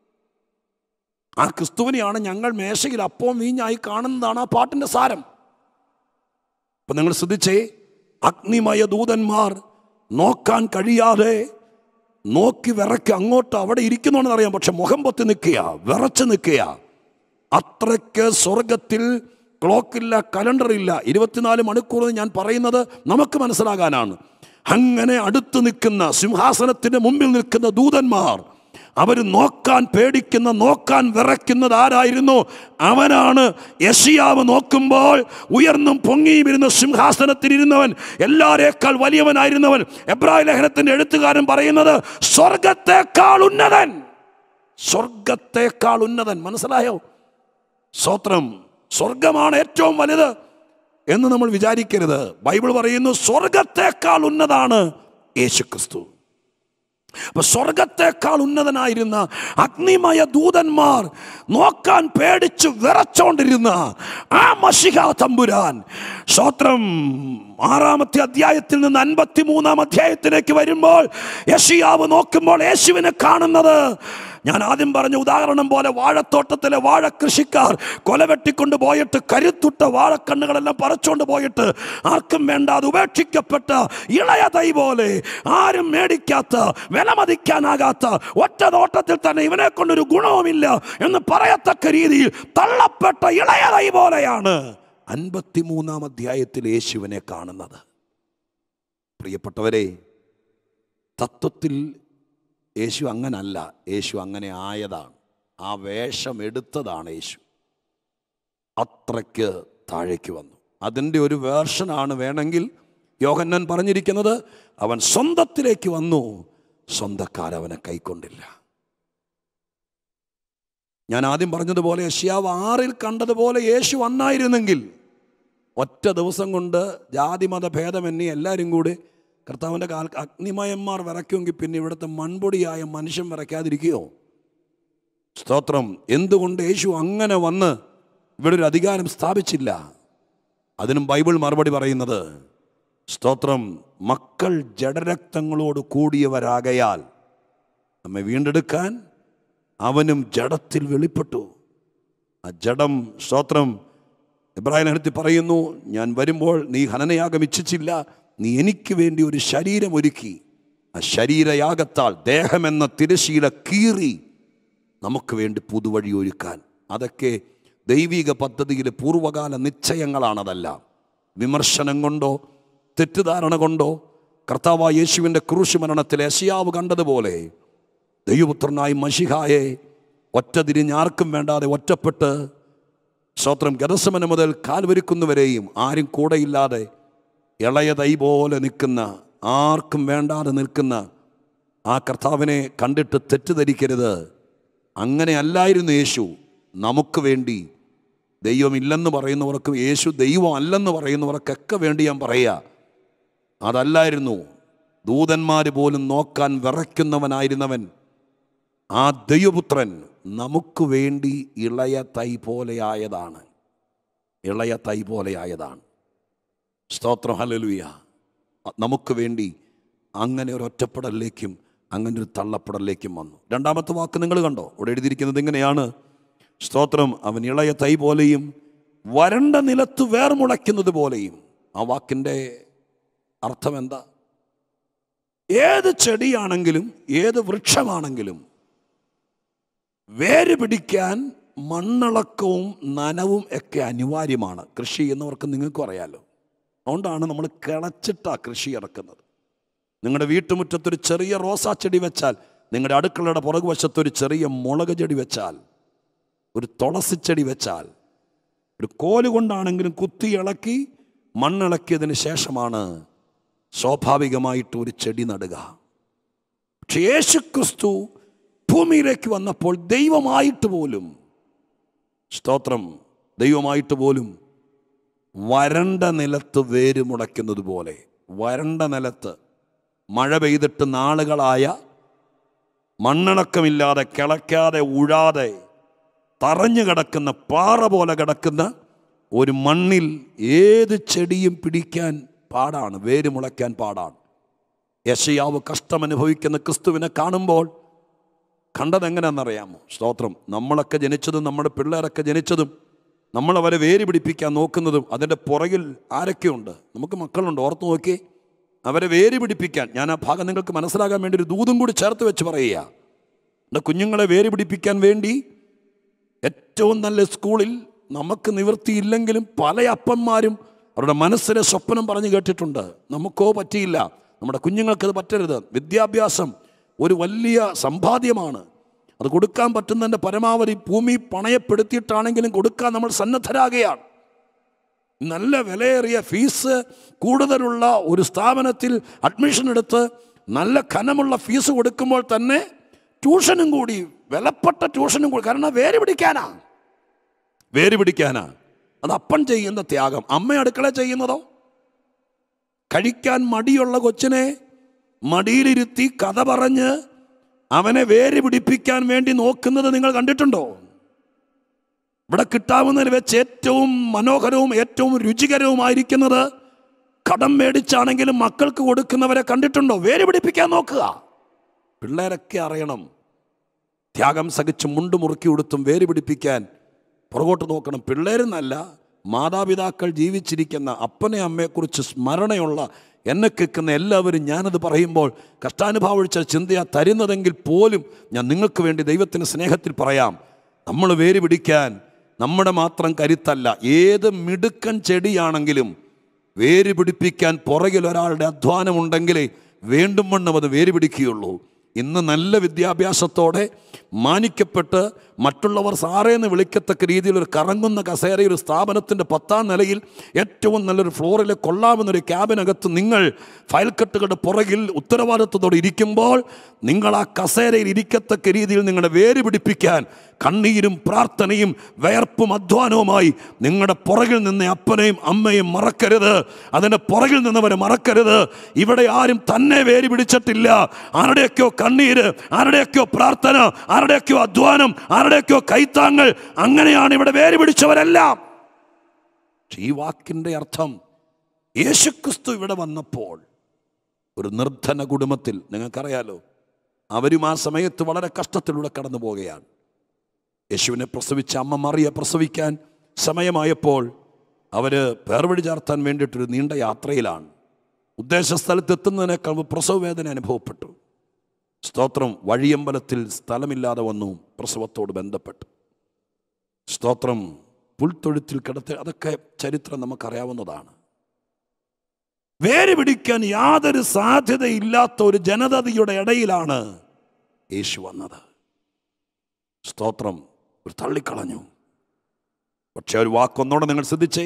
ആ ക്രിസ്തുവിനെയാണ് ഞങ്ങൾ മേശയിൽ അപ്പവും വീഞ്ഞായി കാണുന്നതാണ് ആ പാട്ടിൻ്റെ സാരം അപ്പം നിങ്ങൾ ശ്രദ്ധിച്ചേ അഗ്നിമയ ദൂതന്മാർ നോക്കാൻ കഴിയാതെ നോക്കി വിറയ്ക്ക് അങ്ങോട്ട് അവിടെ ഇരിക്കുന്നുണ്ടെന്ന് അറിയാം പക്ഷെ മുഖം പൊത്തി നിൽക്കുക വിറച്ച് നിൽക്കുക അത്രയ്ക്ക് സ്വർഗത്തിൽ ക്ലോക്കില്ല കലണ്ടറില്ല ഇരുപത്തിനാല് മണിക്കൂർ എന്ന് ഞാൻ പറയുന്നത് നമുക്ക് മനസ്സിലാകാനാണ് അങ്ങനെ അടുത്ത് നിൽക്കുന്ന സിംഹാസനത്തിന് മുമ്പിൽ നിൽക്കുന്ന ദൂതന്മാർ അവർ നോക്കാൻ പേടിക്കുന്ന നോക്കാൻ വിറയ്ക്കുന്നത് ആരായിരുന്നു അവനാണ് യഷിയാവ് നോക്കുമ്പോൾ ഉയർന്നും പൊങ്ങിയും ഇരുന്ന സിംഹാസനത്തിൽ ഇരുന്നവൻ എല്ലാരേക്കാൾ വലിയവനായിരുന്നവൻ എബ്രാഹിം ലേഖനത്തിന്റെ എഴുത്തുകാരൻ പറയുന്നത് സ്വർഗത്തെക്കാൾ ഉന്നതൻ സ്വർഗത്തെക്കാൾ ഉന്നതൻ മനസ്സിലായോ സ്വത്രം സ്വർഗമാണ് ഏറ്റവും വലുത് എന്ന് നമ്മൾ വിചാരിക്കരുത് ബൈബിൾ പറയുന്നു സ്വർഗത്തെക്കാൾ ഉന്നതാണ് യേശുക്രിസ്തു അപ്പൊ സ്വർഗത്തെക്കാൾ ഉന്നതനായിരുന്ന അഗ്നിമയ ദൂതന്മാർ നോക്കാൻ പേടിച്ച് വിറച്ചോണ്ടിരുന്ന ആ മഷിക തമ്പുരാൻ സ്വത്രം ആറാമത്തെ അധ്യായത്തിൽ നിന്ന് അൻപത്തി മൂന്നാം അധ്യായത്തിലേക്ക് വരുമ്പോൾ യഷിയാവ് നോക്കുമ്പോൾ യേശുവിനെ കാണുന്നത് ഞാൻ ആദ്യം പറഞ്ഞ ഉദാഹരണം പോലെ വാഴത്തോട്ടത്തിലെ വാഴ കൃഷിക്കാർ കൊല വെട്ടിക്കൊണ്ട് പോയിട്ട് കരുത്തുട്ട വാഴക്കണ്ണുകളെല്ലാം പറിച്ചുകൊണ്ട് പോയിട്ട് ആർക്കും വേണ്ടാതെ ഉപേക്ഷിക്കപ്പെട്ട ഇളയ തൈ പോലെ ആരും മേടിക്കാത്ത വിലമതിക്കാനാകാത്ത ഒറ്റ നോട്ടത്തിൽ തന്നെ ഇവനെ കൊണ്ടൊരു ഗുണവുമില്ല എന്ന് പറയത്തക്ക രീതിയിൽ തള്ളപ്പെട്ട ഇളയ തൈ പോലെയാണ് അൻപത്തിമൂന്നാം അധ്യായത്തിൽ യേശുവിനെ കാണുന്നത് പ്രിയപ്പെട്ടവരെ തത്വത്തിൽ യേശു അങ്ങനല്ല യേശു അങ്ങനെ ആയതാണ് ആ വേഷം എടുത്തതാണ് യേശു അത്രയ്ക്ക് താഴേക്ക് വന്നു അതിൻ്റെ ഒരു വേർഷനാണ് വേണമെങ്കിൽ യോഹന്നൻ പറഞ്ഞിരിക്കുന്നത് അവൻ സ്വന്തത്തിലേക്ക് വന്നു സ്വന്തക്കാരവനെ കൈക്കൊണ്ടില്ല ഞാൻ ആദ്യം പറഞ്ഞതുപോലെ യഷ്യാവ് ആറിൽ കണ്ടതുപോലെ യേശു വന്നായിരുന്നെങ്കിൽ ഒറ്റ ദിവസം കൊണ്ട് ജാതിമത ഭേദമെന്നീ എല്ലാവരും കൂടി കർത്താവിൻ്റെ കാൽ അഗ്നിമയന്മാർ വിറയ്ക്കുമെങ്കിൽ പിന്നെ ഇവിടുത്തെ മൺപൊടിയായ മനുഷ്യൻ വിറയ്ക്കാതിരിക്കുകയോ സ്തോത്രം എന്തുകൊണ്ട് യേശു അങ്ങനെ വന്ന് ഇവിടെ ഒരു അധികാരം സ്ഥാപിച്ചില്ല അതിനും ബൈബിൾ മറുപടി പറയുന്നത് സ്തോത്രം മക്കൾ ജഡരക്തങ്ങളോട് കൂടിയവരാകയാൽ നമ്മെ വീണ്ടെടുക്കാൻ അവനും ജഡത്തിൽ വെളിപ്പെട്ടു ആ ജഡം സ്തോത്രം ഇബ്രാഹിം ലേഖനത്തിൽ പറയുന്നു ഞാൻ വരുമ്പോൾ നീ ഹനനയാഗം ഇച്ഛിച്ചില്ല നീ എനിക്ക് വേണ്ടി ഒരു ശരീരം ഒരുക്കി ആ ശരീരയാഗത്താൽ ദേഹമെന്ന തിരശീല കീറി നമുക്ക് വേണ്ടി പുതുവഴി ഒരുക്കാൻ അതൊക്കെ ദൈവിക പദ്ധതിയിലെ പൂർവ്വകാല നിശ്ചയങ്ങളാണതെല്ലാം വിമർശനം കൊണ്ടോ തെറ്റിദ്ധാരണ കൊണ്ടോ കർത്താവായ യേശുവിൻ്റെ ക്രൂശ് മരണത്തിൽ യശയാവ് കണ്ടതുപോലെ ദൈവപുത്രനായി മഷിഹായെ ഒറ്റ തിരിഞ്ഞാർക്കും വേണ്ടാതെ ഒറ്റപ്പെട്ട് സ്തോത്രം ഗതസമന മുതൽ കാൽവരിക്കുന്നവരെയും ആരും കൂടെയില്ലാതെ ഇളയ തൈ പോലെ നിൽക്കുന്ന ആർക്കും വേണ്ടാതെ നിൽക്കുന്ന ആ കർത്താവിനെ കണ്ടിട്ട് തെറ്റിദ്ധരിക്കരുത് അങ്ങനെ അല്ലായിരുന്നു യേശു നമുക്ക് വേണ്ടി ദൈവമില്ലെന്ന് പറയുന്നവർക്കും യേശു ദൈവം അല്ലെന്ന് പറയുന്നവർക്കൊക്കെ വേണ്ടി ഞാൻ പറയുക അതല്ലായിരുന്നു ദൂതന്മാർ പോലും നോക്കാൻ വിറയ്ക്കുന്നവനായിരുന്നവൻ ആ ദൈവപുത്രൻ നമുക്ക് വേണ്ടി ഇളയ തൈ പോലെയായതാണ് ഇളയ തൈ പോലെയായതാണ് സ്തോത്രം ഹലലുയ നമുക്ക് വേണ്ടി അങ്ങനെ ഒരു ഒറ്റപ്പെടലിലേക്കും അങ്ങനെ ഒരു തള്ളപ്പെടലിലേക്കും വന്നു രണ്ടാമത്തെ വാക്ക് നിങ്ങൾ കണ്ടോ ഇവിടെ എഴുതിയിരിക്കുന്നത് ഇങ്ങനെയാണ് സ്തോത്രം അവൻ ഇളയ തൈ പോലെയും വരണ്ട നിലത്ത് വേർമുളയ്ക്കുന്നത് പോലെയും ആ വാക്കിൻ്റെ അർത്ഥം എന്താ ഏത് ചെടിയാണെങ്കിലും ഏത് വൃക്ഷമാണെങ്കിലും വേര് പിടിക്കാൻ മണ്ണിളക്കവും നനവും ഒക്കെ അനിവാര്യമാണ് കൃഷി ചെയ്യുന്നവർക്ക് നിങ്ങൾക്കും അറിയാലോ അതുകൊണ്ടാണ് നമ്മൾ കിളച്ചിട്ടാണ് കൃഷി ഇറക്കുന്നത് നിങ്ങളുടെ വീട്ടുമുറ്റത്തൊരു ചെറിയ റോസാ ചെടി വെച്ചാൽ നിങ്ങളുടെ അടുക്കളയുടെ പുറകുവശത്തൊരു ചെറിയ മുളക് ചെടി വെച്ചാൽ ഒരു തുളസിച്ചെടി വെച്ചാൽ ഒരു കോല് കൊണ്ടാണെങ്കിലും കുത്തി ഇളക്കി മണ്ണിളക്കിയതിന് ശേഷമാണ് സ്വാഭാവികമായിട്ട് ഒരു ചെടി നടുക പക്ഷെ യേശുക്രിസ്തു ഭൂമിയിലേക്ക് വന്നപ്പോൾ ദൈവമായിട്ട് പോലും സ്തോത്രം ദൈവമായിട്ട് പോലും വരണ്ട നിലത്ത് വേര് മുളയ്ക്കുന്നത് പോലെ വരണ്ട നിലത്ത് മഴ പെയ്തിട്ട് നാളുകളായ മണ്ണിണക്കമില്ലാതെ കിളയ്ക്കാതെ ഉഴാതെ തറഞ്ഞു കിടക്കുന്ന പാറ പോലെ കിടക്കുന്ന ഒരു മണ്ണിൽ ഏത് ചെടിയും പിടിക്കാൻ പാടാണ് വേര് മുളയ്ക്കാൻ പാടാണ് യശയാവ് കഷ്ടമനുഭവിക്കുന്ന ക്രിസ്തുവിനെ കാണുമ്പോൾ കണ്ടത് എങ്ങനെയാണെന്നറിയാമോ സ്തോത്രം നമ്മളൊക്കെ ജനിച്ചതും നമ്മുടെ പിള്ളേരൊക്കെ ജനിച്ചതും നമ്മൾ അവരെ വേര് പിടിപ്പിക്കാൻ നോക്കുന്നതും അതിൻ്റെ പുറകിൽ ആരൊക്കെയുണ്ട് നമുക്ക് മക്കളുണ്ട് ഓർത്ത് നോക്കി അവരെ വേര് പിടിപ്പിക്കാൻ ഞാൻ ആ ഭാഗം നിങ്ങൾക്ക് മനസ്സിലാകാൻ വേണ്ടി ഒരു ദൂതും കൂടി ചേർത്ത് വെച്ച് പറയുക എൻ്റെ കുഞ്ഞുങ്ങളെ വേര് പിടിപ്പിക്കാൻ വേണ്ടി ഏറ്റവും നല്ല സ്കൂളിൽ നമുക്ക് നിവൃത്തിയില്ലെങ്കിലും പല അപ്പന്മാരും അവരുടെ മനസ്സിലെ സ്വപ്നം പറഞ്ഞു കേട്ടിട്ടുണ്ട് നമുക്കോ പറ്റിയില്ല നമ്മുടെ കുഞ്ഞുങ്ങൾക്കത് പറ്റരുത് വിദ്യാഭ്യാസം ഒരു വലിയ സമ്പാദ്യമാണ് അത് കൊടുക്കാൻ പറ്റുന്നതിൻ്റെ പരമാവധി ഭൂമി പണയപ്പെടുത്തിയിട്ടാണെങ്കിലും കൊടുക്കാൻ നമ്മൾ സന്നദ്ധരാകുകയാണ് നല്ല വിലയേറിയ ഫീസ് കൂടുതലുള്ള ഒരു സ്ഥാപനത്തിൽ അഡ്മിഷൻ എടുത്ത് നല്ല ഖനമുള്ള ഫീസ് കൊടുക്കുമ്പോൾ തന്നെ ട്യൂഷനും കൂടി വിലപ്പെട്ട ട്യൂഷനും കൂടി കാരണം വേര് പിടിക്കാനാ വേര് പിടിക്കാനാ അത് അപ്പൻ ചെയ്യുന്ന ത്യാഗം അമ്മ അടുക്കള ചെയ്യുന്നതോ കഴിക്കാൻ മടിയുള്ള കൊച്ചിനെ മടിയിലിരുത്തി കഥ പറഞ്ഞ് അവനെ വേര് പിടിപ്പിക്കാൻ വേണ്ടി നോക്കുന്നത് നിങ്ങൾ കണ്ടിട്ടുണ്ടോ ഇവിടെ കിട്ടാവുന്നതിൽ വെച്ച് ഏറ്റവും മനോഹരവും ഏറ്റവും രുചികരവുമായിരിക്കുന്നത് കടം മേടിച്ചാണെങ്കിലും മക്കൾക്ക് കൊടുക്കുന്നവരെ കണ്ടിട്ടുണ്ടോ വേര് പിടിപ്പിക്കാൻ നോക്കുക പിള്ളേരൊക്കെ അറിയണം ത്യാഗം സഹിച്ച് മുണ്ട് മുറുക്കി ഉടുത്തും വേര് പിടിപ്പിക്കാൻ പുറകോട്ട് നോക്കണം പിള്ളേരെന്നല്ല മാതാപിതാക്കൾ ജീവിച്ചിരിക്കുന്ന അപ്പനെ അമ്മയെക്കുറിച്ച് സ്മരണയുള്ള എന്നെ കേൾക്കുന്ന എല്ലാവരും ഞാനത് പറയുമ്പോൾ കഷ്ടാനുഭാവിച്ച ചിന്തയാ തരുന്നതെങ്കിൽ പോലും ഞാൻ നിങ്ങൾക്ക് വേണ്ടി ദൈവത്തിൻ്റെ സ്നേഹത്തിൽ പറയാം നമ്മൾ വേര് പിടിക്കാൻ നമ്മുടെ മാത്രം കരുത്തല്ല ഏത് മിടുക്കൻ ചെടിയാണെങ്കിലും വേര് പിടിപ്പിക്കാൻ പുറകിൽ ഒരാളുടെ അധ്വാനമുണ്ടെങ്കിലേ വേണ്ടും വണ്ണം അത് വേര് പിടിക്കുകയുള്ളൂ ഇന്ന് നല്ല വിദ്യാഭ്യാസത്തോടെ മാനിക്കപ്പെട്ട് മറ്റുള്ളവർ സാറേന്ന് വിളിക്കത്തക്ക രീതിയിൽ ഒരു കറങ്ങുന്ന കസേര ഒരു സ്ഥാപനത്തിൻ്റെ പത്താം നിലയിൽ ഏറ്റവും നല്ലൊരു ഫ്ലോറിൽ കൊള്ളാവുന്നൊരു ക്യാബിനകത്ത് നിങ്ങൾ ഫയൽ കെട്ടുകളുടെ പുറകിൽ ഉത്തരവാദിത്വത്തോടെ ഇരിക്കുമ്പോൾ നിങ്ങൾ ആ കസേരയിൽ ഇരിക്കത്തക്ക രീതിയിൽ നിങ്ങളുടെ വേര് പിടിപ്പിക്കാൻ കണ്ണീരും പ്രാർത്ഥനയും വയർപ്പും അധ്വാനവുമായി നിങ്ങളുടെ പുറകിൽ നിന്ന് അപ്പനെയും അമ്മയും മറക്കരുത് അതിൻ്റെ പുറകിൽ നിന്നവരെ മറക്കരുത് ഇവിടെ ആരും തന്നെ വേര് പിടിച്ചിട്ടില്ല ആരുടെയൊക്കെയോ കണ്ണീര് ആരുടെയൊക്കെയോ പ്രാർത്ഥന ആരുടെയൊക്കെയോ അധ്വാനം ആരുടെയൊക്കെയോ കൈത്താങ്ങൾ അങ്ങനെയാണ് ഇവിടെ വേര് പിടിച്ചവരെല്ലാം പക്ഷേ ഈ വാക്കിൻ്റെ അർത്ഥം യേശുക്രിസ്തു ഇവിടെ വന്നപ്പോൾ ഒരു നിർധന കുടുംബത്തിൽ നിങ്ങൾക്കറിയാലോ അവരും ആ സമയത്ത് വളരെ കഷ്ടത്തിലൂടെ കടന്നു പോവുകയാണ് യേശുവിനെ പ്രസവിച്ച അമ്മ മറിയ പ്രസവിക്കാൻ സമയമായപ്പോൾ അവർ പേർവഴി ചാർത്താൻ വേണ്ടിയിട്ടൊരു നീണ്ട യാത്രയിലാണ് ഉദ്ദേശ സ്ഥലത്ത് എത്തുന്നതിനേക്കാൾ പ്രസവവേദന അനുഭവപ്പെട്ടു സ്തോത്രം വഴിയമ്പലത്തിൽ സ്ഥലമില്ലാതെ വന്നു പ്രസവത്തോട് ബന്ധപ്പെട്ട് സ്തോത്രം പുൽത്തൊഴുത്തിൽ കിടത്തി അതൊക്കെ ചരിത്രം നമുക്കറിയാവുന്നതാണ് വേര് പിടിക്കാൻ യാതൊരു സാധ്യതയില്ലാത്ത ഒരു ജനതയുടെ ഇടയിലാണ് യേശു വന്നത് സ്തോത്രം ഒരു തള്ളിക്കളഞ്ഞു പക്ഷെ ഒരു വാക്കൊന്നോടെ നിങ്ങൾ ശ്രദ്ധിച്ചേ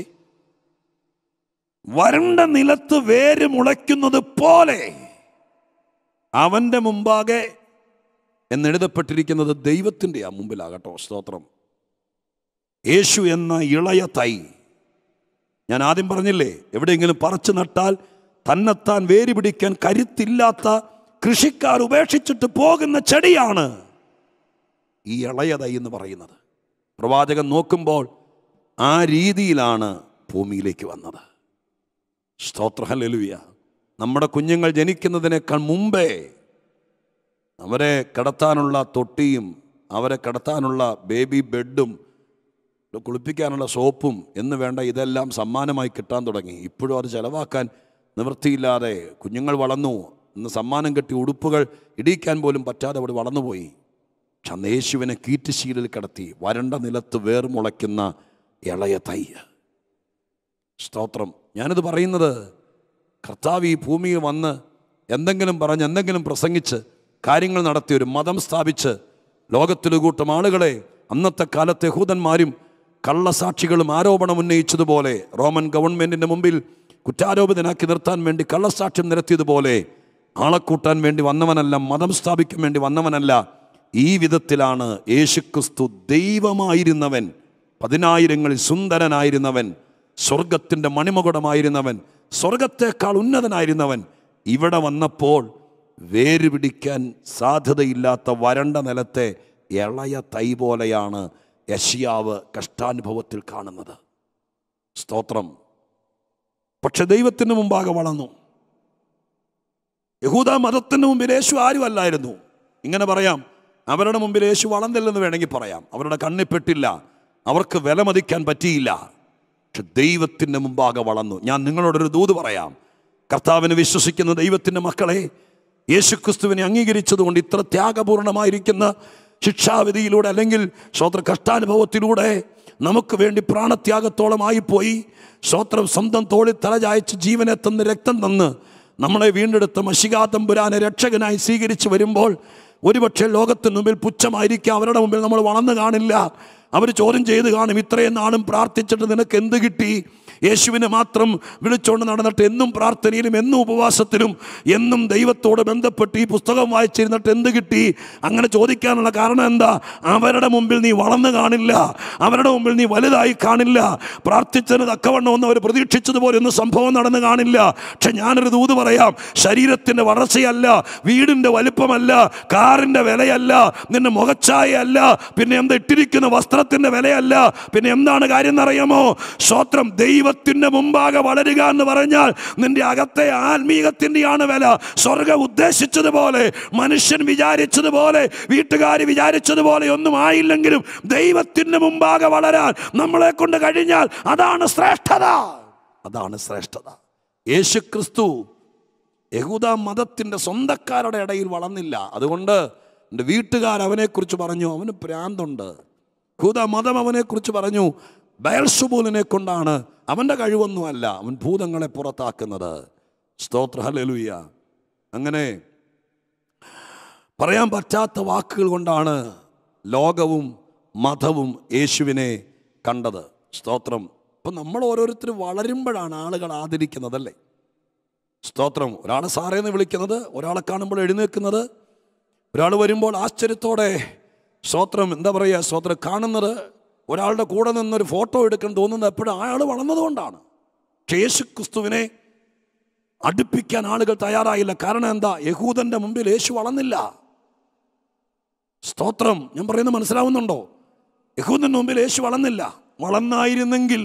വരണ്ട നിലത്ത് വേര് മുളയ്ക്കുന്നത് പോലെ അവൻ്റെ മുമ്പാകെ എന്നെഴുതപ്പെട്ടിരിക്കുന്നത് ദൈവത്തിൻ്റെ ആ മുമ്പിലാകട്ടോ സ്തോത്രം യേശു എന്ന ഇളയ തൈ ഞാൻ ആദ്യം പറഞ്ഞില്ലേ എവിടെയെങ്കിലും പറിച്ചു നട്ടാൽ തന്നെത്താൻ വേര് പിടിക്കാൻ കരുത്തില്ലാത്ത കൃഷിക്കാർ ഉപേക്ഷിച്ചിട്ട് പോകുന്ന ചെടിയാണ് ഈ ഇളയ തൈ എന്ന് പറയുന്നത് പ്രവാചകൻ നോക്കുമ്പോൾ ആ രീതിയിലാണ് ഭൂമിയിലേക്ക് വന്നത് സ്തോത്രഹലുവിയ നമ്മുടെ കുഞ്ഞുങ്ങൾ ജനിക്കുന്നതിനേക്കാൾ മുമ്പേ അവരെ കിടത്താനുള്ള തൊട്ടിയും അവരെ കിടത്താനുള്ള ബേബി ബെഡും കുളിപ്പിക്കാനുള്ള സോപ്പും എന്ന് വേണ്ട ഇതെല്ലാം സമ്മാനമായി കിട്ടാൻ തുടങ്ങി ഇപ്പോഴും അത് ചിലവാക്കാൻ നിവൃത്തിയില്ലാതെ കുഞ്ഞുങ്ങൾ വളർന്നു ഇന്ന് സമ്മാനം കെട്ടി ഉടുപ്പുകൾ ഇടിയിക്കാൻ പോലും പറ്റാതെ അവിടെ വളർന്നുപോയി പക്ഷെ അന്ന് യേശുവിനെ കീറ്റുശീലിൽ കിടത്തി വരണ്ട നിലത്ത് വേർ മുളയ്ക്കുന്ന ഇളയ തൈ സ്തോത്രം ഞാനിത് പറയുന്നത് കർത്താവ് ഈ ഭൂമിയിൽ വന്ന് എന്തെങ്കിലും പറഞ്ഞ് എന്തെങ്കിലും പ്രസംഗിച്ച് കാര്യങ്ങൾ നടത്തി ഒരു മതം സ്ഥാപിച്ച് ലോകത്തിലൊരു കൂട്ടം ആളുകളെ അന്നത്തെ കാലത്തെ യഹൂദന്മാരും കള്ളസാക്ഷികളും ആരോപണം ഉന്നയിച്ചതുപോലെ റോമൻ ഗവൺമെൻറ്റിൻ്റെ മുമ്പിൽ കുറ്റാരോപിതനാക്കി നിർത്താൻ വേണ്ടി കള്ളസാക്ഷ്യം നിരത്തിയതുപോലെ ആളെ കൂട്ടാൻ വേണ്ടി വന്നവനല്ല മതം സ്ഥാപിക്കാൻ വേണ്ടി വന്നവനല്ല ഈ വിധത്തിലാണ് യേശുക്രിസ്തു ദൈവമായിരുന്നവൻ പതിനായിരങ്ങളിൽ സുന്ദരനായിരുന്നവൻ സ്വർഗത്തിൻ്റെ മണിമകുടമായിരുന്നവൻ സ്വർഗത്തേക്കാൾ ഉന്നതനായിരുന്നവൻ ഇവിടെ വന്നപ്പോൾ വേര് പിടിക്കാൻ സാധ്യതയില്ലാത്ത വരണ്ട നിലത്തെ ഇളയ തൈ പോലെയാണ് യഷിയാവ് കഷ്ടാനുഭവത്തിൽ കാണുന്നത് സ്തോത്രം പക്ഷെ ദൈവത്തിന് മുമ്പാകെ വളർന്നു യഹൂദ മതത്തിന് മുമ്പിൽ യേശു ആരും അല്ലായിരുന്നു ഇങ്ങനെ പറയാം അവരുടെ മുമ്പിൽ യേശു വളർന്നില്ലെന്ന് വേണമെങ്കിൽ പറയാം അവരുടെ കണ്ണിപ്പെട്ടില്ല അവർക്ക് വിലമതിക്കാൻ പറ്റിയില്ല പക്ഷെ ദൈവത്തിൻ്റെ മുമ്പാകെ വളർന്നു ഞാൻ നിങ്ങളോടൊരു ദൂത് പറയാം കർത്താവിനെ വിശ്വസിക്കുന്ന ദൈവത്തിൻ്റെ മക്കളെ യേശുക്രിസ്തുവിനെ അംഗീകരിച്ചതുകൊണ്ട് ഇത്ര ത്യാഗപൂർണമായിരിക്കുന്ന ശിക്ഷാവിധിയിലൂടെ അല്ലെങ്കിൽ സ്വോത്ര കഷ്ടാനുഭവത്തിലൂടെ നമുക്ക് വേണ്ടി പ്രാണത്യാഗത്തോളമായിപ്പോയി സ്വോത്രം സ്വന്തം തോളിൽ തലചായച്ച് ജീവനെ തന്ന് രക്തം തന്ന് നമ്മളെ വീണ്ടെടുത്ത മഷികാതമ്പുരാനെ രക്ഷകനായി സ്വീകരിച്ച് വരുമ്പോൾ ഒരുപക്ഷെ ലോകത്തിന് മുമ്പിൽ പുച്ഛമായിരിക്കാം അവരുടെ മുമ്പിൽ നമ്മൾ വളർന്നു കാണില്ല അവർ ചോദ്യം ചെയ്ത് കാണും ഇത്രയും നാളും പ്രാർത്ഥിച്ചിട്ട് നിനക്ക് എന്ത് കിട്ടി യേശുവിനെ മാത്രം വിളിച്ചുകൊണ്ട് നടന്നിട്ട് എന്നും പ്രാർത്ഥനയിലും എന്നും ഉപവാസത്തിലും എന്നും ദൈവത്തോട് ബന്ധപ്പെട്ട് ഈ പുസ്തകം വായിച്ചിരുന്നിട്ട് എന്ത് കിട്ടി അങ്ങനെ ചോദിക്കാനുള്ള കാരണം എന്താ അവരുടെ മുമ്പിൽ നീ വളർന്നു കാണില്ല അവരുടെ മുമ്പിൽ നീ വലുതായി കാണില്ല പ്രാർത്ഥിച്ചതിന് തക്കവണ്ണം ഒന്നും അവർ പ്രതീക്ഷിച്ചതുപോലെ ഒന്നും സംഭവം നടന്നു കാണില്ല പക്ഷെ ഞാനൊരു ദൂത് പറയാം ശരീരത്തിൻ്റെ വളർച്ചയല്ല വീടിൻ്റെ വലിപ്പമല്ല കാറിൻ്റെ വിലയല്ല നിന്റെ മുഖച്ഛായയല്ല പിന്നെ എന്താ ഇട്ടിരിക്കുന്ന വസ്ത്രത്തിൻ്റെ വിലയല്ല പിന്നെ എന്താണ് കാര്യം എന്നറിയാമോ സ്വത്രം ദൈവത്തിൻ്റെ മുമ്പാകെ വളരുക എന്ന് പറഞ്ഞാൽ നിന്റെ അകത്തെ ആത്മീകത്തിൻ്റെയാണ് വില സ്വർഗം ഉദ്ദേശിച്ചതുപോലെ മനുഷ്യൻ വിചാരിച്ചതുപോലെ വീട്ടുകാർ വിചാരിച്ചതുപോലെ ഒന്നും ആയില്ലെങ്കിലും ദൈവത്തിൻ്റെ മുമ്പാകെ വളരാൻ നമ്മളെ കൊണ്ട് കഴിഞ്ഞാൽ അതാണ് ശ്രേഷ്ഠത അതാണ് ശ്രേഷ്ഠത യേശുക്രിസ്തു യഹൂദ മതത്തിൻ്റെ സ്വന്തക്കാരുടെ ഇടയിൽ വളർന്നില്ല അതുകൊണ്ട് എൻ്റെ വീട്ടുകാർ അവനെക്കുറിച്ച് പറഞ്ഞു അവന് പ്രാന്തുണ്ട് യഹൂദ മതം അവനെക്കുറിച്ച് പറഞ്ഞു ബയൽസുബൂലിനെ കൊണ്ടാണ് അവൻ്റെ കഴിവൊന്നുമല്ല അവൻ ഭൂതങ്ങളെ പുറത്താക്കുന്നത് സ്തോത്ര ഹല്ലേലൂയ അങ്ങനെ പറയാൻ പറ്റാത്ത വാക്കുകൾ കൊണ്ടാണ് ലോകവും മതവും യേശുവിനെ കണ്ടത് സ്തോത്രം ഇപ്പം നമ്മൾ ഓരോരുത്തർ വളരുമ്പോഴാണ് ആളുകൾ ആദരിക്കുന്നതല്ലേ സ്തോത്രം ഒരാളെ സാറേന്ന് വിളിക്കുന്നത് ഒരാളെ കാണുമ്പോൾ എഴുന്നേൽക്കുന്നത് ഒരാൾ വരുമ്പോൾ ആശ്ചര്യത്തോടെ സ്തോത്രം എന്താ പറയുക സ്തോത്രം കാണുന്നത് ഒരാളുടെ കൂടെ നിന്നൊരു ഫോട്ടോ എടുക്കാൻ തോന്നുന്നത് എപ്പോഴും അയാൾ വളർന്നതുകൊണ്ടാണ് പക്ഷേ യേശു ക്രിസ്തുവിനെ അടുപ്പിക്കാൻ ആളുകൾ തയ്യാറായില്ല കാരണം എന്താ യഹൂദന്റെ മുമ്പിൽ യേശു വളർന്നില്ല സ്തോത്രം ഞാൻ പറയുന്നത് മനസ്സിലാവുന്നുണ്ടോ യഹൂദന്റെ മുമ്പിൽ യേശു വളർന്നില്ല വളർന്നായിരുന്നെങ്കിൽ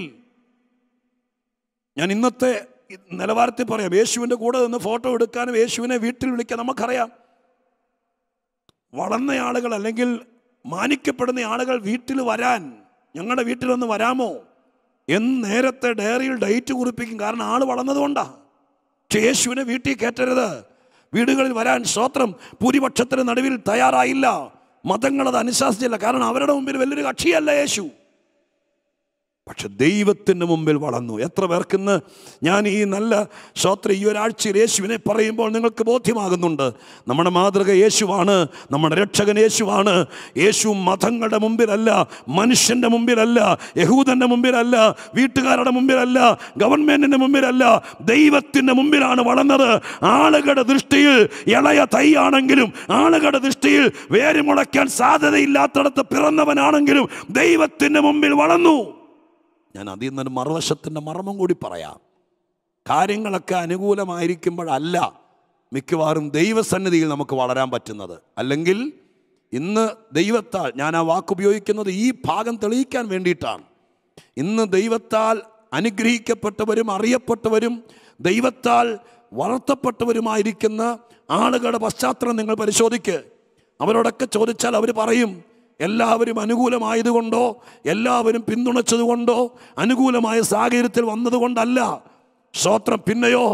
ഞാൻ ഇന്നത്തെ നിലവാരത്തിൽ പറയാം യേശുവിൻ്റെ കൂടെ നിന്ന് ഫോട്ടോ എടുക്കാനും യേശുവിനെ വീട്ടിൽ വിളിക്കാൻ നമുക്കറിയാം വളർന്ന ആളുകൾ അല്ലെങ്കിൽ മാനിക്കപ്പെടുന്ന ആളുകൾ വീട്ടിൽ വരാൻ ഞങ്ങളുടെ വീട്ടിലൊന്ന് വരാമോ എന്ന് നേരത്തെ ഡയറിയിൽ ഡേറ്റ് കുറിപ്പിക്കും കാരണം ആൾ വളർന്നതുകൊണ്ടാണ് പക്ഷേ യേശുവിനെ വീട്ടിൽ കയറ്റരുത് വീടുകളിൽ വരാൻ സ്തോത്രം ഭൂരിപക്ഷത്തിന് നടുവിൽ തയ്യാറായില്ല മതങ്ങൾ അത് അനുശാസിച്ചില്ല കാരണം അവരുടെ മുമ്പിൽ വലിയൊരു കക്ഷിയല്ല യേശു പക്ഷെ ദൈവത്തിൻ്റെ മുമ്പിൽ വളർന്നു എത്ര പേർക്കിന്ന് ഞാൻ ഈ നല്ല ശ്രോത്ര ഈ ഒരാഴ്ചയിൽ യേശുവിനെ പറയുമ്പോൾ നിങ്ങൾക്ക് ബോധ്യമാകുന്നുണ്ട് നമ്മുടെ മാതൃക യേശുവാണ് നമ്മുടെ രക്ഷകൻ യേശുവാണ് യേശു മതങ്ങളുടെ മുമ്പിലല്ല മനുഷ്യൻ്റെ മുമ്പിലല്ല യഹൂദൻ്റെ മുമ്പിലല്ല വീട്ടുകാരുടെ മുമ്പിലല്ല ഗവൺമെൻറ്റിൻ്റെ മുമ്പിലല്ല ദൈവത്തിൻ്റെ മുമ്പിലാണ് വളർന്നത് ആളുകളുടെ ദൃഷ്ടിയിൽ ഇളയ തൈയാണെങ്കിലും ആളുകളുടെ ദൃഷ്ടിയിൽ വേര് മുളയ്ക്കാൻ സാധ്യതയില്ലാത്തടത്ത് പിറന്നവനാണെങ്കിലും ദൈവത്തിൻ്റെ മുമ്പിൽ വളർന്നു ഞാൻ അതിൽ നിന്നൊരു മറുവശത്തിൻ്റെ മർമ്മം കൂടി പറയാം കാര്യങ്ങളൊക്കെ അനുകൂലമായിരിക്കുമ്പോഴല്ല മിക്കവാറും ദൈവസന്നിധിയിൽ നമുക്ക് വളരാൻ പറ്റുന്നത് അല്ലെങ്കിൽ ഇന്ന് ദൈവത്താൽ ഞാൻ ആ വാക്ക് ഉപയോഗിക്കുന്നത് ഈ ഭാഗം തെളിയിക്കാൻ വേണ്ടിയിട്ടാണ് ഇന്ന് ദൈവത്താൽ അനുഗ്രഹിക്കപ്പെട്ടവരും അറിയപ്പെട്ടവരും ദൈവത്താൽ വളർത്തപ്പെട്ടവരുമായിരിക്കുന്ന ആളുകളുടെ പശ്ചാത്തലം നിങ്ങൾ പരിശോധിക്ക് അവരോടൊക്കെ ചോദിച്ചാൽ അവർ പറയും എല്ലാവരും അനുകൂലമായതുകൊണ്ടോ എല്ലാവരും പിന്തുണച്ചതുകൊണ്ടോ അനുകൂലമായ സാഹചര്യത്തിൽ വന്നതുകൊണ്ടല്ല സ്തോത്രം പിന്നെയോ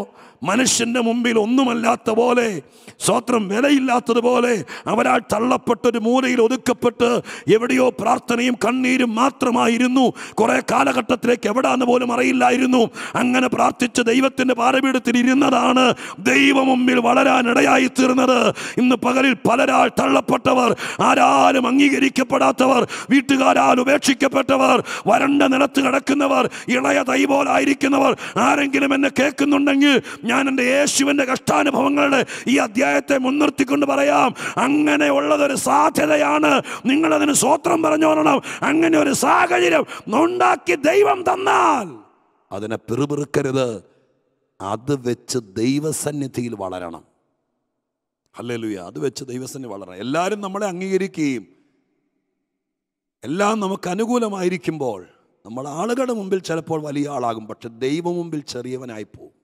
മനുഷ്യന്റെ മുമ്പിൽ ഒന്നുമല്ലാത്ത പോലെ സ്വത്രം വിലയില്ലാത്തതുപോലെ അവരാൽ തള്ളപ്പെട്ടൊരു മൂലയിൽ ഒതുക്കപ്പെട്ട് എവിടെയോ പ്രാർത്ഥനയും കണ്ണീരും മാത്രമായിരുന്നു കുറെ കാലഘട്ടത്തിലേക്ക് എവിടാന്ന് പോലും അറിയില്ലായിരുന്നു അങ്ങനെ പ്രാർത്ഥിച്ച് ദൈവത്തിന്റെ പാരപീഠത്തിൽ ഇരുന്നതാണ് ദൈവ മുമ്പിൽ വളരാൻ ഇടയായി തീർന്നത് ഇന്ന് പകലിൽ പലരാൾ തള്ളപ്പെട്ടവർ ആരാലും അംഗീകരിക്കപ്പെടാത്തവർ വീട്ടുകാരാൽ ഉപേക്ഷിക്കപ്പെട്ടവർ വരണ്ട നിലത്ത് കിടക്കുന്നവർ ഇളയ തൈ പോലായിരിക്കുന്നവർ ആരെങ്കിലും എന്നെ കേൾക്കുന്നുണ്ടെങ്കിൽ ഞാൻ എൻ്റെ യേശുവിൻ്റെ കഷ്ടാനുഭവങ്ങളുടെ ഈ അധ്യായത്തെ മുൻനിർത്തിക്കൊണ്ട് പറയാം അങ്ങനെയുള്ളതൊരു സാധ്യതയാണ് നിങ്ങളതിന് സ്വത്രം പറഞ്ഞോളണം അങ്ങനെ ഒരു സാഹചര്യം ഉണ്ടാക്കി ദൈവം തന്നാൽ അതിനെ പിറുപിറുക്കരുത് അത് വെച്ച് ദൈവസന്നിധിയിൽ വളരണം അല്ലേലുയ അത് വെച്ച് ദൈവസന്നിധി വളരണം എല്ലാവരും നമ്മളെ അംഗീകരിക്കുകയും എല്ലാം നമുക്ക് അനുകൂലമായിരിക്കുമ്പോൾ നമ്മൾ ആളുകളുടെ മുമ്പിൽ ചിലപ്പോൾ വലിയ ആളാകും പക്ഷെ ദൈവ മുമ്പിൽ ചെറിയവനായി പോകും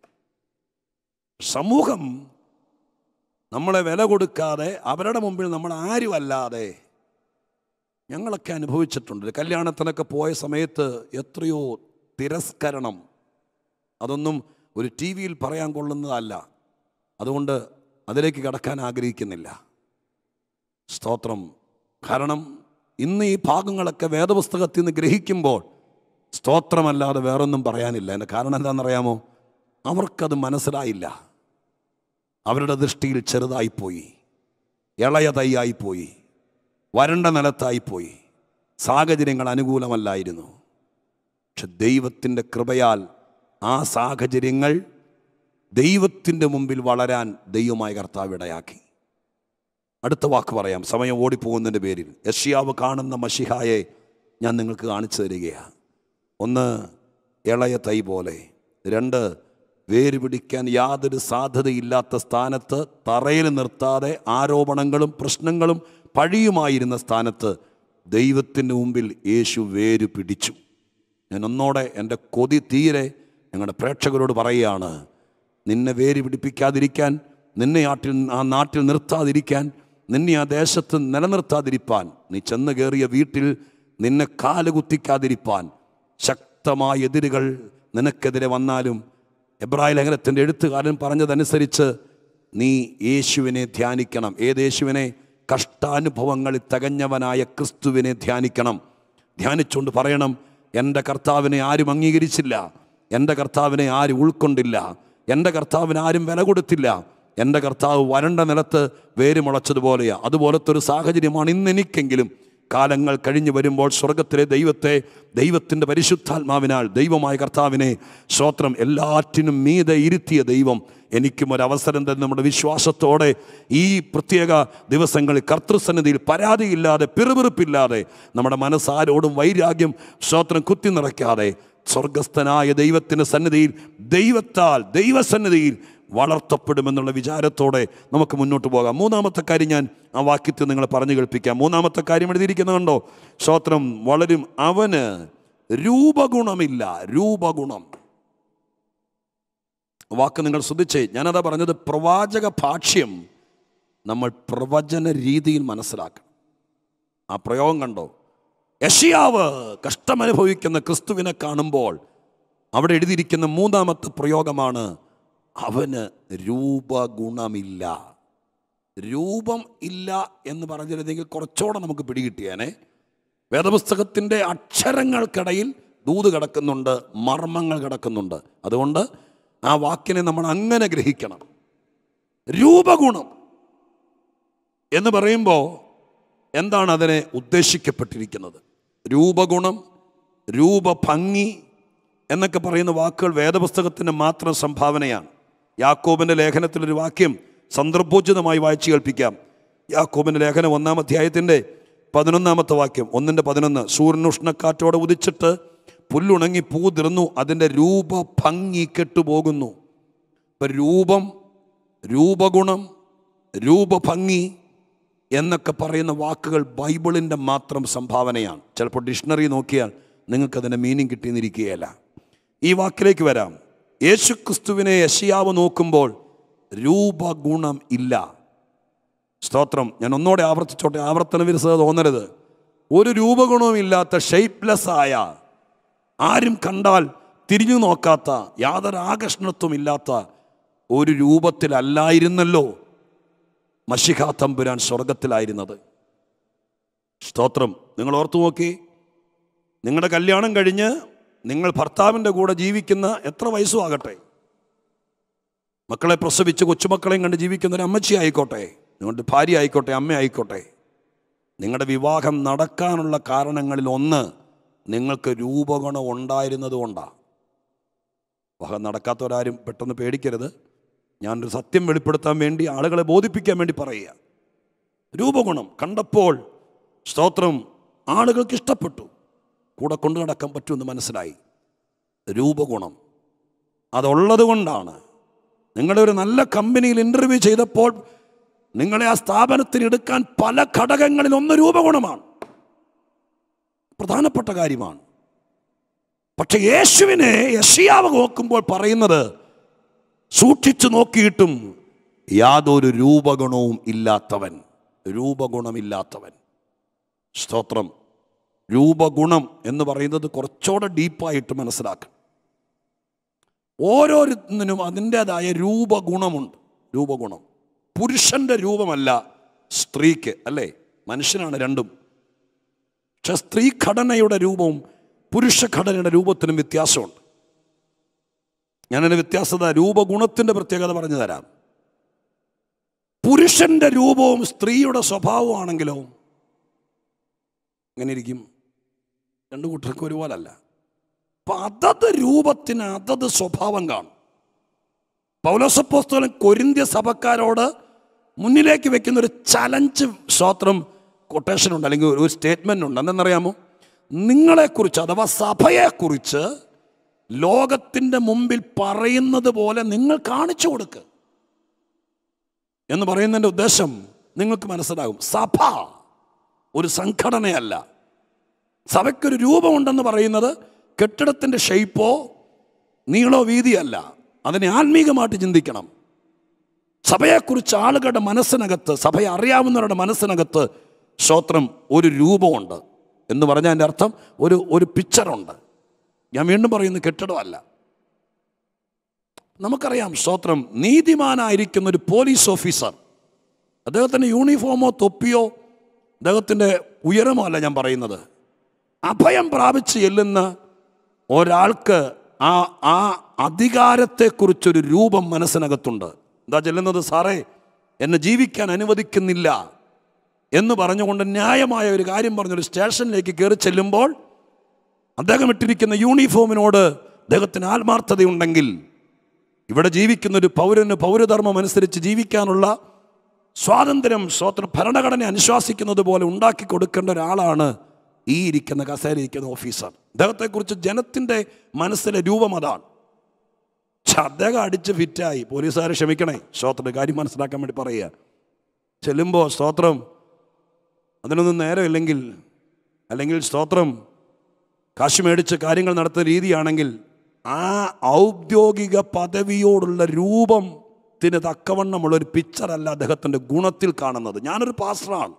സമൂഹം നമ്മളെ വില കൊടുക്കാതെ അവരുടെ മുമ്പിൽ നമ്മൾ ആരുമല്ലാതെ ഞങ്ങളൊക്കെ അനുഭവിച്ചിട്ടുണ്ട് കല്യാണത്തിനൊക്കെ പോയ സമയത്ത് എത്രയോ തിരസ്കരണം അതൊന്നും ഒരു ടി വിയിൽ പറയാൻ കൊള്ളുന്നതല്ല അതുകൊണ്ട് അതിലേക്ക് കടക്കാൻ ആഗ്രഹിക്കുന്നില്ല സ്തോത്രം കാരണം ഇന്ന് ഈ ഭാഗങ്ങളൊക്കെ വേദപുസ്തകത്തിൽ നിന്ന് ഗ്രഹിക്കുമ്പോൾ സ്തോത്രമല്ലാതെ വേറൊന്നും പറയാനില്ല എൻ്റെ കാരണം എന്താണെന്നറിയാമോ അവർക്കത് മനസ്സിലായില്ല അവരുടെ ദൃഷ്ടിയിൽ ചെറുതായിപ്പോയി ഇളയ തൈയായിപ്പോയി വരണ്ട നിലത്തായിപ്പോയി സാഹചര്യങ്ങൾ അനുകൂലമല്ലായിരുന്നു പക്ഷെ ദൈവത്തിൻ്റെ കൃപയാൽ ആ സാഹചര്യങ്ങൾ ദൈവത്തിൻ്റെ മുമ്പിൽ വളരാൻ ദൈവമായ കർത്താവ് ഇടയാക്കി അടുത്ത വാക്ക് പറയാം സമയം ഓടിപ്പോകുന്നതിൻ്റെ പേരിൽ യഷ്യാവ് കാണുന്ന മഷിഹായെ ഞാൻ നിങ്ങൾക്ക് കാണിച്ചു തരികയാണ് ഒന്ന് ഇളയ തൈ പോലെ രണ്ട് വേര് പിടിക്കാൻ യാതൊരു സാധ്യതയില്ലാത്ത സ്ഥാനത്ത് തറയിൽ നിർത്താതെ ആരോപണങ്ങളും പ്രശ്നങ്ങളും പഴിയുമായിരുന്ന സ്ഥാനത്ത് ദൈവത്തിൻ്റെ മുമ്പിൽ യേശു വേര് പിടിച്ചു ഞാൻ ഒന്നോടെ എൻ്റെ കൊതി തീരെ ഞങ്ങളുടെ പ്രേക്ഷകരോട് പറയുകയാണ് നിന്നെ വേര് പിടിപ്പിക്കാതിരിക്കാൻ നിന്നെ ആട്ടിൽ ആ നാട്ടിൽ നിർത്താതിരിക്കാൻ നിന്നെ ആ ദേശത്ത് നിലനിർത്താതിരിപ്പാൻ നീ ചെന്ന് കയറിയ വീട്ടിൽ നിന്നെ കാല് കുത്തിക്കാതിരിപ്പാൻ ശക്തമായ എതിരുകൾ നിനക്കെതിരെ വന്നാലും എബ്രാഹിം ലേഖനത്തിൻ്റെ എഴുത്തുകാരൻ പറഞ്ഞതനുസരിച്ച് നീ യേശുവിനെ ധ്യാനിക്കണം ഏത് യേശുവിനെ കഷ്ടാനുഭവങ്ങളിൽ തികഞ്ഞവനായ ക്രിസ്തുവിനെ ധ്യാനിക്കണം ധ്യാനിച്ചുകൊണ്ട് പറയണം എൻ്റെ കർത്താവിനെ ആരും അംഗീകരിച്ചില്ല എൻ്റെ കർത്താവിനെ ആരും ഉൾക്കൊണ്ടില്ല എൻ്റെ കർത്താവിന് ആരും വില കൊടുത്തില്ല എൻ്റെ കർത്താവ് വരണ്ട നിലത്ത് വേര് മുളച്ചതുപോലെയാണ് അതുപോലത്തെ ഒരു സാഹചര്യമാണ് ഇന്ന് എനിക്കെങ്കിലും കാലങ്ങൾ കഴിഞ്ഞു വരുമ്പോൾ സ്വർഗത്തിലെ ദൈവത്തെ ദൈവത്തിൻ്റെ പരിശുദ്ധാത്മാവിനാൽ ദൈവമായ കർത്താവിനെ ശ്രോത്രം എല്ലാറ്റിനും മീതെ ഇരുത്തിയ ദൈവം എനിക്കും ഒരു അവസരം തന്നെ നമ്മുടെ വിശ്വാസത്തോടെ ഈ പ്രത്യേക ദിവസങ്ങളിൽ കർത്തൃസന്നിധിയിൽ പരാതിയില്ലാതെ പിറുപിറുപ്പില്ലാതെ നമ്മുടെ മനസ്സാരോടും വൈരാഗ്യം ശ്രോത്രം കുത്തി നിറയ്ക്കാതെ സ്വർഗസ്ഥനായ ദൈവത്തിൻ്റെ സന്നിധിയിൽ ദൈവത്താൽ ദൈവസന്നിധിയിൽ വളർത്തപ്പെടുമെന്നുള്ള വിചാരത്തോടെ നമുക്ക് മുന്നോട്ട് പോകാം മൂന്നാമത്തെ കാര്യം ഞാൻ ആ വാക്യത്തിൽ നിങ്ങളെ പറഞ്ഞു കേൾപ്പിക്കാം മൂന്നാമത്തെ കാര്യം എഴുതിയിരിക്കുന്നത് കണ്ടോ ശ്രോത്രം വളരും അവന് രൂപഗുണമില്ല രൂപഗുണം വാക്ക് നിങ്ങൾ ശ്രദ്ധിച്ചേ ഞാനതാ പറഞ്ഞത് പ്രവാചക ഭാഷ്യം നമ്മൾ പ്രവചന രീതിയിൽ മനസ്സിലാക്കണം ആ പ്രയോഗം കണ്ടോ യഷിയാവ് കഷ്ടമനുഭവിക്കുന്ന ക്രിസ്തുവിനെ കാണുമ്പോൾ അവിടെ എഴുതിയിരിക്കുന്ന മൂന്നാമത്തെ പ്രയോഗമാണ് അവന് രൂപഗുണമില്ല രൂപം ഇല്ല എന്ന് പറഞ്ഞിരുന്നെങ്കിൽ കുറച്ചുകൂടെ നമുക്ക് പിടികിട്ടിയാനെ വേദപുസ്തകത്തിൻ്റെ അക്ഷരങ്ങൾക്കിടയിൽ ദൂത് കിടക്കുന്നുണ്ട് മർമ്മങ്ങൾ കിടക്കുന്നുണ്ട് അതുകൊണ്ട് ആ വാക്കിനെ നമ്മൾ അങ്ങനെ ഗ്രഹിക്കണം രൂപഗുണം എന്ന് പറയുമ്പോൾ എന്താണ് അതിനെ ഉദ്ദേശിക്കപ്പെട്ടിരിക്കുന്നത് രൂപഗുണം രൂപഭംഗി എന്നൊക്കെ പറയുന്ന വാക്കുകൾ വേദപുസ്തകത്തിൻ്റെ മാത്രം സംഭാവനയാണ് യാക്കോബിൻ്റെ ലേഖനത്തിലൊരു വാക്യം സന്ദർഭോചിതമായി വായിച്ചു കേൾപ്പിക്കാം യാക്കോബിൻ്റെ ലേഖനം ഒന്നാം അധ്യായത്തിൻ്റെ പതിനൊന്നാമത്തെ വാക്യം ഒന്നിൻ്റെ പതിനൊന്ന് സൂര്യനുഷ്ണക്കാറ്റോടെ ഉദിച്ചിട്ട് പുല്ലുണങ്ങി പൂതിർന്നു അതിൻ്റെ രൂപഭംഗി കെട്ടുപോകുന്നു ഇപ്പം രൂപം രൂപഗുണം രൂപഭംഗി എന്നൊക്കെ പറയുന്ന വാക്കുകൾ ബൈബിളിൻ്റെ മാത്രം സംഭാവനയാണ് ചിലപ്പോൾ ഡിക്ഷണറി നോക്കിയാൽ നിങ്ങൾക്കതിൻ്റെ മീനിങ് കിട്ടിയെന്നിരിക്കുകയല്ല ഈ വാക്കിലേക്ക് വരാം യേശു ക്രിസ്തുവിനെ യശിയാവ് നോക്കുമ്പോൾ രൂപഗുണം ഇല്ല സ്തോത്രം ഞാൻ ഒന്നോടെ ആവർത്തിച്ചോട്ടെ ആവർത്തന വിരസത തോന്നരുത് ഒരു രൂപഗുണവും ഇല്ലാത്ത ഷെയ്പ്ലെസ് ആയ ആരും കണ്ടാൽ തിരിഞ്ഞു നോക്കാത്ത യാതൊരു ആകർഷണത്വം ഇല്ലാത്ത ഒരു രൂപത്തിലല്ലായിരുന്നല്ലോ മഷിഖാ തമ്പുരാൻ സ്വർഗത്തിലായിരുന്നത് സ്തോത്രം നിങ്ങൾ ഓർത്തു നോക്കി നിങ്ങളുടെ കല്യാണം കഴിഞ്ഞ് നിങ്ങൾ ഭർത്താവിൻ്റെ കൂടെ ജീവിക്കുന്ന എത്ര വയസ്സും ആകട്ടെ മക്കളെ പ്രസവിച്ച് കൊച്ചുമക്കളെയും കണ്ട് ജീവിക്കുന്ന ഒരു അമ്മച്ചി ആയിക്കോട്ടെ നിങ്ങളുടെ ഭാര്യ ആയിക്കോട്ടെ അമ്മ ആയിക്കോട്ടെ നിങ്ങളുടെ വിവാഹം നടക്കാനുള്ള കാരണങ്ങളിൽ ഒന്ന് നിങ്ങൾക്ക് രൂപഗുണം ഉണ്ടായിരുന്നത് കൊണ്ടാണ് വിവാഹം നടക്കാത്തവരാരും പെട്ടെന്ന് പേടിക്കരുത് ഞാനൊരു സത്യം വെളിപ്പെടുത്താൻ വേണ്ടി ആളുകളെ ബോധിപ്പിക്കാൻ വേണ്ടി പറയുക രൂപഗുണം കണ്ടപ്പോൾ സ്തോത്രം ആളുകൾക്ക് ഇഷ്ടപ്പെട്ടു കൂടെ കൊണ്ടു നടക്കാൻ പറ്റുമെന്ന് മനസ്സിലായി രൂപഗുണം അതുള്ളത് കൊണ്ടാണ് നിങ്ങളുടെ ഒരു നല്ല കമ്പനിയിൽ ഇൻ്റർവ്യൂ ചെയ്തപ്പോൾ നിങ്ങളെ ആ സ്ഥാപനത്തിന് എടുക്കാൻ പല ഘടകങ്ങളിൽ ഒന്ന് രൂപഗുണമാണ് പ്രധാനപ്പെട്ട കാര്യമാണ് പക്ഷെ യേശുവിനെ യഷിയാവ് നോക്കുമ്പോൾ പറയുന്നത് സൂക്ഷിച്ചു നോക്കിയിട്ടും യാതൊരു രൂപഗുണവും ഇല്ലാത്തവൻ രൂപഗുണമില്ലാത്തവൻ സ്തോത്രം രൂപഗുണം എന്ന് പറയുന്നത് കുറച്ചുകൂടെ ഡീപ്പായിട്ട് മനസ്സിലാക്കണം ഓരോരുത്തനും അതിൻ്റെതായ രൂപഗുണമുണ്ട് രൂപഗുണം പുരുഷന്റെ രൂപമല്ല സ്ത്രീക്ക് അല്ലേ മനുഷ്യനാണ് രണ്ടും പക്ഷെ സ്ത്രീ ഘടനയുടെ രൂപവും പുരുഷ ഘടനയുടെ രൂപത്തിനും വ്യത്യാസമുണ്ട് ഞാനതിൻ്റെ വ്യത്യാസത രൂപഗുണത്തിൻ്റെ പ്രത്യേകത പറഞ്ഞു തരാം പുരുഷന്റെ രൂപവും സ്ത്രീയുടെ സ്വഭാവമാണെങ്കിലോ എങ്ങനെ ഇരിക്കും രണ്ടു കൂട്ടർക്കും ഒരുപോലല്ല അപ്പൊ അതത് രൂപത്തിന് അതത് സ്വഭാവം കാണും പൗലോസപ്പോസ്തോലൻ കൊരിന്ത്യ സഭക്കാരോട് മുന്നിലേക്ക് വെക്കുന്ന ഒരു ചലഞ്ച് സ്തോത്രം കൊട്ടേഷൻ ഉണ്ട് അല്ലെങ്കിൽ ഒരു സ്റ്റേറ്റ്മെന്റ് ഉണ്ട് എന്തെന്നറിയാമോ നിങ്ങളെക്കുറിച്ച് അഥവാ സഭയെക്കുറിച്ച് ലോകത്തിൻ്റെ മുമ്പിൽ പറയുന്നത് പോലെ നിങ്ങൾ കാണിച്ചു കൊടുക്കുക എന്ന് പറയുന്നതിൻ്റെ ഉദ്ദേശം നിങ്ങൾക്ക് മനസ്സിലാകും സഭ ഒരു സംഘടനയല്ല സഭയ്ക്കൊരു രൂപമുണ്ടെന്ന് പറയുന്നത് കെട്ടിടത്തിൻ്റെ ഷെയ്പ്പോ നീളോ വീതിയല്ല അതിനെ ആത്മീകമായിട്ട് ചിന്തിക്കണം സഭയെക്കുറിച്ച് ആളുകളുടെ മനസ്സിനകത്ത് സഭയെ അറിയാവുന്നവരുടെ മനസ്സിനകത്ത് സ്തോത്രം ഒരു രൂപമുണ്ട് എന്ന് പറഞ്ഞാൽ എൻ്റെ അർത്ഥം ഒരു ഒരു പിക്ചറുണ്ട് ഞാൻ വീണ്ടും പറയുന്നത് കെട്ടിടമല്ല നമുക്കറിയാം സ്തോത്രം നീതിമാനായിരിക്കുന്ന ഒരു പോലീസ് ഓഫീസർ അദ്ദേഹത്തിൻ്റെ യൂണിഫോമോ തൊപ്പിയോ അദ്ദേഹത്തിൻ്റെ ഉയരമോ അല്ല ഞാൻ പറയുന്നത് അഭയം പ്രാപിച്ച് ചെല്ലുന്ന ഒരാൾക്ക് ആ ആ അധികാരത്തെക്കുറിച്ചൊരു രൂപം മനസ്സിനകത്തുണ്ട് എന്താ ചെല്ലുന്നത് സാറേ എന്നെ ജീവിക്കാൻ അനുവദിക്കുന്നില്ല എന്ന് പറഞ്ഞുകൊണ്ട് ന്യായമായ ഒരു കാര്യം പറഞ്ഞൊരു സ്റ്റേഷനിലേക്ക് കയറി ചെല്ലുമ്പോൾ അദ്ദേഹം ഇട്ടിരിക്കുന്ന യൂണിഫോമിനോട് അദ്ദേഹത്തിന് ആത്മാർത്ഥതയുണ്ടെങ്കിൽ ഇവിടെ ജീവിക്കുന്ന ഒരു പൗരന് പൗരധർമ്മം അനുസരിച്ച് ജീവിക്കാനുള്ള സ്വാതന്ത്ര്യം സ്വതന്ത്ര ഭരണഘടന അനുശാസിക്കുന്നത് പോലെ ഉണ്ടാക്കി കൊടുക്കേണ്ട ഒരാളാണ് ഈ ഇരിക്കുന്ന കസേരയിരിക്കുന്ന ഓഫീസർ അദ്ദേഹത്തെക്കുറിച്ച് ജനത്തിൻ്റെ മനസ്സിലെ രൂപം അതാണ് പക്ഷെ അദ്ദേഹം അടിച്ച് ഫിറ്റായി പോലീസുകാരെ ക്ഷമിക്കണേ സ്തോത്രം കാര്യം മനസ്സിലാക്കാൻ വേണ്ടി പറയുക ചെല്ലുമ്പോൾ സ്തോത്രം അതിനൊന്നും നേരമില്ലെങ്കിൽ അല്ലെങ്കിൽ സ്തോത്രം കാശ് മേടിച്ച് കാര്യങ്ങൾ നടത്തുന്ന രീതിയാണെങ്കിൽ ആ ഔദ്യോഗിക പദവിയോടുള്ള രൂപത്തിന് തക്കവണ്ണമുള്ള ഒരു പിക്ചറല്ല അദ്ദേഹത്തിൻ്റെ ഗുണത്തിൽ കാണുന്നത് ഞാനൊരു പാസ്റ്ററാണ്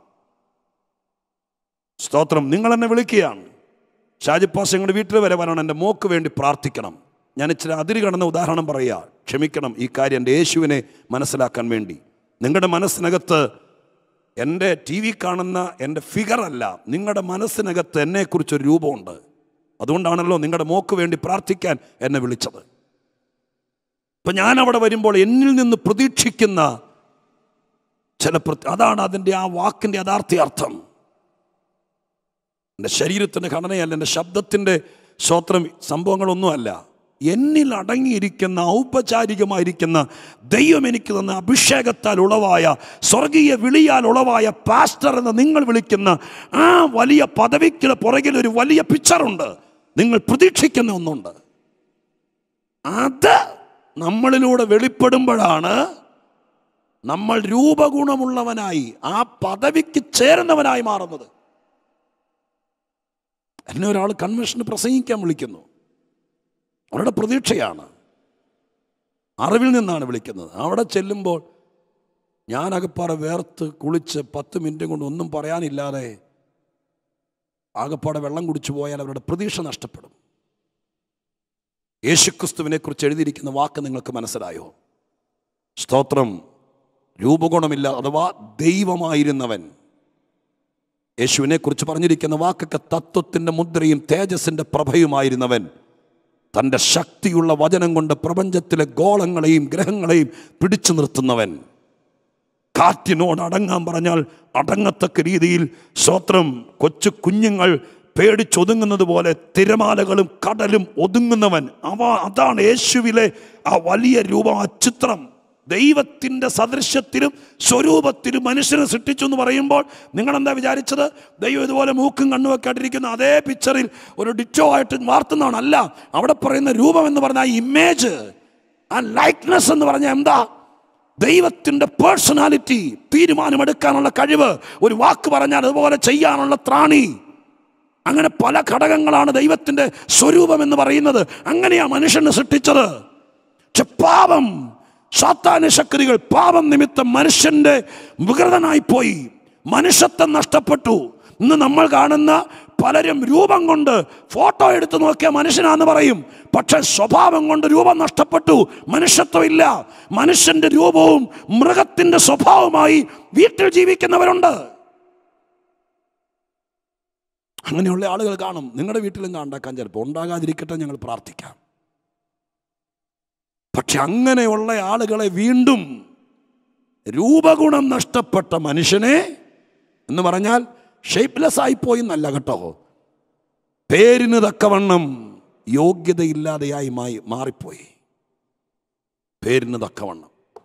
സ്തോത്രം നിങ്ങൾ എന്നെ വിളിക്കുകയാണ് ഷാജിപ്പാസ് ഞങ്ങളുടെ വീട്ടിൽ വരെ വരണം എൻ്റെ മോക്ക് വേണ്ടി പ്രാർത്ഥിക്കണം ഞാൻ ഇച്ചിരി അതിര് കടന്ന ഉദാഹരണം പറയുക ക്ഷമിക്കണം ഈ കാര്യം എൻ്റെ യേശുവിനെ മനസ്സിലാക്കാൻ വേണ്ടി നിങ്ങളുടെ മനസ്സിനകത്ത് എൻ്റെ ടി വി കാണുന്ന എൻ്റെ ഫിഗറല്ല നിങ്ങളുടെ മനസ്സിനകത്ത് എന്നെക്കുറിച്ചൊരു രൂപമുണ്ട് അതുകൊണ്ടാണല്ലോ നിങ്ങളുടെ മോക്ക് വേണ്ടി പ്രാർത്ഥിക്കാൻ എന്നെ വിളിച്ചത് ഇപ്പം ഞാൻ അവിടെ വരുമ്പോൾ എന്നിൽ നിന്ന് പ്രതീക്ഷിക്കുന്ന ചില പ്രത്യ- അതാണ് അതിൻ്റെ ആ വാക്കിൻ്റെ യഥാർത്ഥ അർത്ഥം എൻ്റെ ശരീരത്തിൻ്റെ ഘടനയല്ല എൻ്റെ ശബ്ദത്തിൻ്റെ സ്വത്രം സംഭവങ്ങളൊന്നുമല്ല എന്നിൽ അടങ്ങിയിരിക്കുന്ന ഔപചാരികമായിരിക്കുന്ന ദൈവം എനിക്ക് തന്ന അഭിഷേകത്താൽ ഉളവായ സ്വർഗീയ വിളിയാൽ ഉളവായ പാസ്റ്റർ എന്ന് നിങ്ങൾ വിളിക്കുന്ന ആ വലിയ പദവിക്ക് പുറകിൽ ഒരു വലിയ പിക്ചറുണ്ട് നിങ്ങൾ പ്രതീക്ഷിക്കുന്ന ഒന്നുണ്ട് അത് നമ്മളിലൂടെ വെളിപ്പെടുമ്പോഴാണ് നമ്മൾ രൂപഗുണമുള്ളവനായി ആ പദവിക്ക് ചേരുന്നവനായി മാറുന്നത് എന്നെ ഒരാൾ കൺവെൻഷന് പ്രസംഗിക്കാൻ വിളിക്കുന്നു അവരുടെ പ്രതീക്ഷയാണ് അറിവിൽ നിന്നാണ് വിളിക്കുന്നത് അവിടെ ചെല്ലുമ്പോൾ ഞാൻ അകപ്പാടെ വേർത്ത് കുളിച്ച് പത്ത് മിനിറ്റ് കൊണ്ട് ഒന്നും പറയാനില്ലാതെ ആകപ്പാടെ വെള്ളം കുടിച്ചു പോയാൽ അവരുടെ പ്രതീക്ഷ നഷ്ടപ്പെടും യേശുക്രിസ്തുവിനെ കുറിച്ച് എഴുതിയിരിക്കുന്ന വാക്ക് നിങ്ങൾക്ക് മനസ്സിലായോ സ്തോത്രം രൂപഗുണമില്ല അഥവാ ദൈവമായിരുന്നവൻ യേശുവിനെ കുറിച്ച് പറഞ്ഞിരിക്കുന്ന വാക്കൊക്കെ തത്വത്തിൻ്റെ മുദ്രയും തേജസ്സിൻ്റെ പ്രഭയുമായിരുന്നവൻ തൻ്റെ ശക്തിയുള്ള വചനം കൊണ്ട് പ്രപഞ്ചത്തിലെ ഗോളങ്ങളെയും ഗ്രഹങ്ങളെയും പിടിച്ചു നിർത്തുന്നവൻ കാറ്റിനോട് അടങ്ങാൻ പറഞ്ഞാൽ അടങ്ങത്തക്ക രീതിയിൽ സ്വത്രം കൊച്ചു കുഞ്ഞുങ്ങൾ പേടിച്ചൊതുങ്ങുന്നത് പോലെ തിരമാലകളും കടലും ഒതുങ്ങുന്നവൻ അവ അതാണ് യേശുവിലെ ആ വലിയ രൂപം ആ ചിത്രം ദൈവത്തിൻ്റെ സദൃശ്യത്തിലും സ്വരൂപത്തിലും മനുഷ്യനെ സൃഷ്ടിച്ചു എന്ന് പറയുമ്പോൾ നിങ്ങൾ എന്താ വിചാരിച്ചത് ദൈവം ഇതുപോലെ മൂക്കും കണ്ണുമൊക്കെ ആയിട്ടിരിക്കുന്ന അതേ പിക്ചറിൽ ഒരു ഡിറ്റോ ആയിട്ട് വാർത്തുന്നതാണ് അല്ല അവിടെ പറയുന്ന രൂപം എന്ന് പറഞ്ഞ ആ ഇമേജ് ആ ലൈക്ക്നെസ് എന്ന് പറഞ്ഞാൽ എന്താ ദൈവത്തിൻ്റെ പേഴ്സണാലിറ്റി തീരുമാനമെടുക്കാനുള്ള കഴിവ് ഒരു വാക്ക് പറഞ്ഞാൽ അതുപോലെ ചെയ്യാനുള്ള ത്രാണി അങ്ങനെ പല ഘടകങ്ങളാണ് ദൈവത്തിൻ്റെ സ്വരൂപം എന്ന് പറയുന്നത് അങ്ങനെയാ മനുഷ്യനെ സൃഷ്ടിച്ചത് പക്ഷെ പാപം സാത്താന്യ ശക്തികൾ പാപം നിമിത്തം മനുഷ്യന്റെ വികൃതനായി പോയി മനുഷ്യത്വം നഷ്ടപ്പെട്ടു ഇന്ന് നമ്മൾ കാണുന്ന പലരും രൂപം കൊണ്ട് ഫോട്ടോ എടുത്ത് നോക്കിയ മനുഷ്യനാന്ന് പറയും പക്ഷെ സ്വഭാവം കൊണ്ട് രൂപം നഷ്ടപ്പെട്ടു മനുഷ്യത്വം ഇല്ല മനുഷ്യന്റെ രൂപവും മൃഗത്തിന്റെ സ്വഭാവമായി വീട്ടിൽ ജീവിക്കുന്നവരുണ്ട് അങ്ങനെയുള്ള ആളുകൾ കാണും നിങ്ങളുടെ വീട്ടിലും കണ്ടാക്കാൻ ചിലപ്പോൾ ഉണ്ടാകാതിരിക്കട്ടെ ഞങ്ങൾ പ്രാർത്ഥിക്കാം പക്ഷെ അങ്ങനെയുള്ള ആളുകളെ വീണ്ടും രൂപഗുണം നഷ്ടപ്പെട്ട മനുഷ്യനെ എന്ന് പറഞ്ഞാൽ ഷേപ്പ്ലെസ് ആയിപ്പോയി എന്നല്ല കേട്ടോ പേരിന് തക്കവണ്ണം യോഗ്യതയില്ലാതെയായി മായി മാറിപ്പോയി പേരിന് തക്കവണ്ണം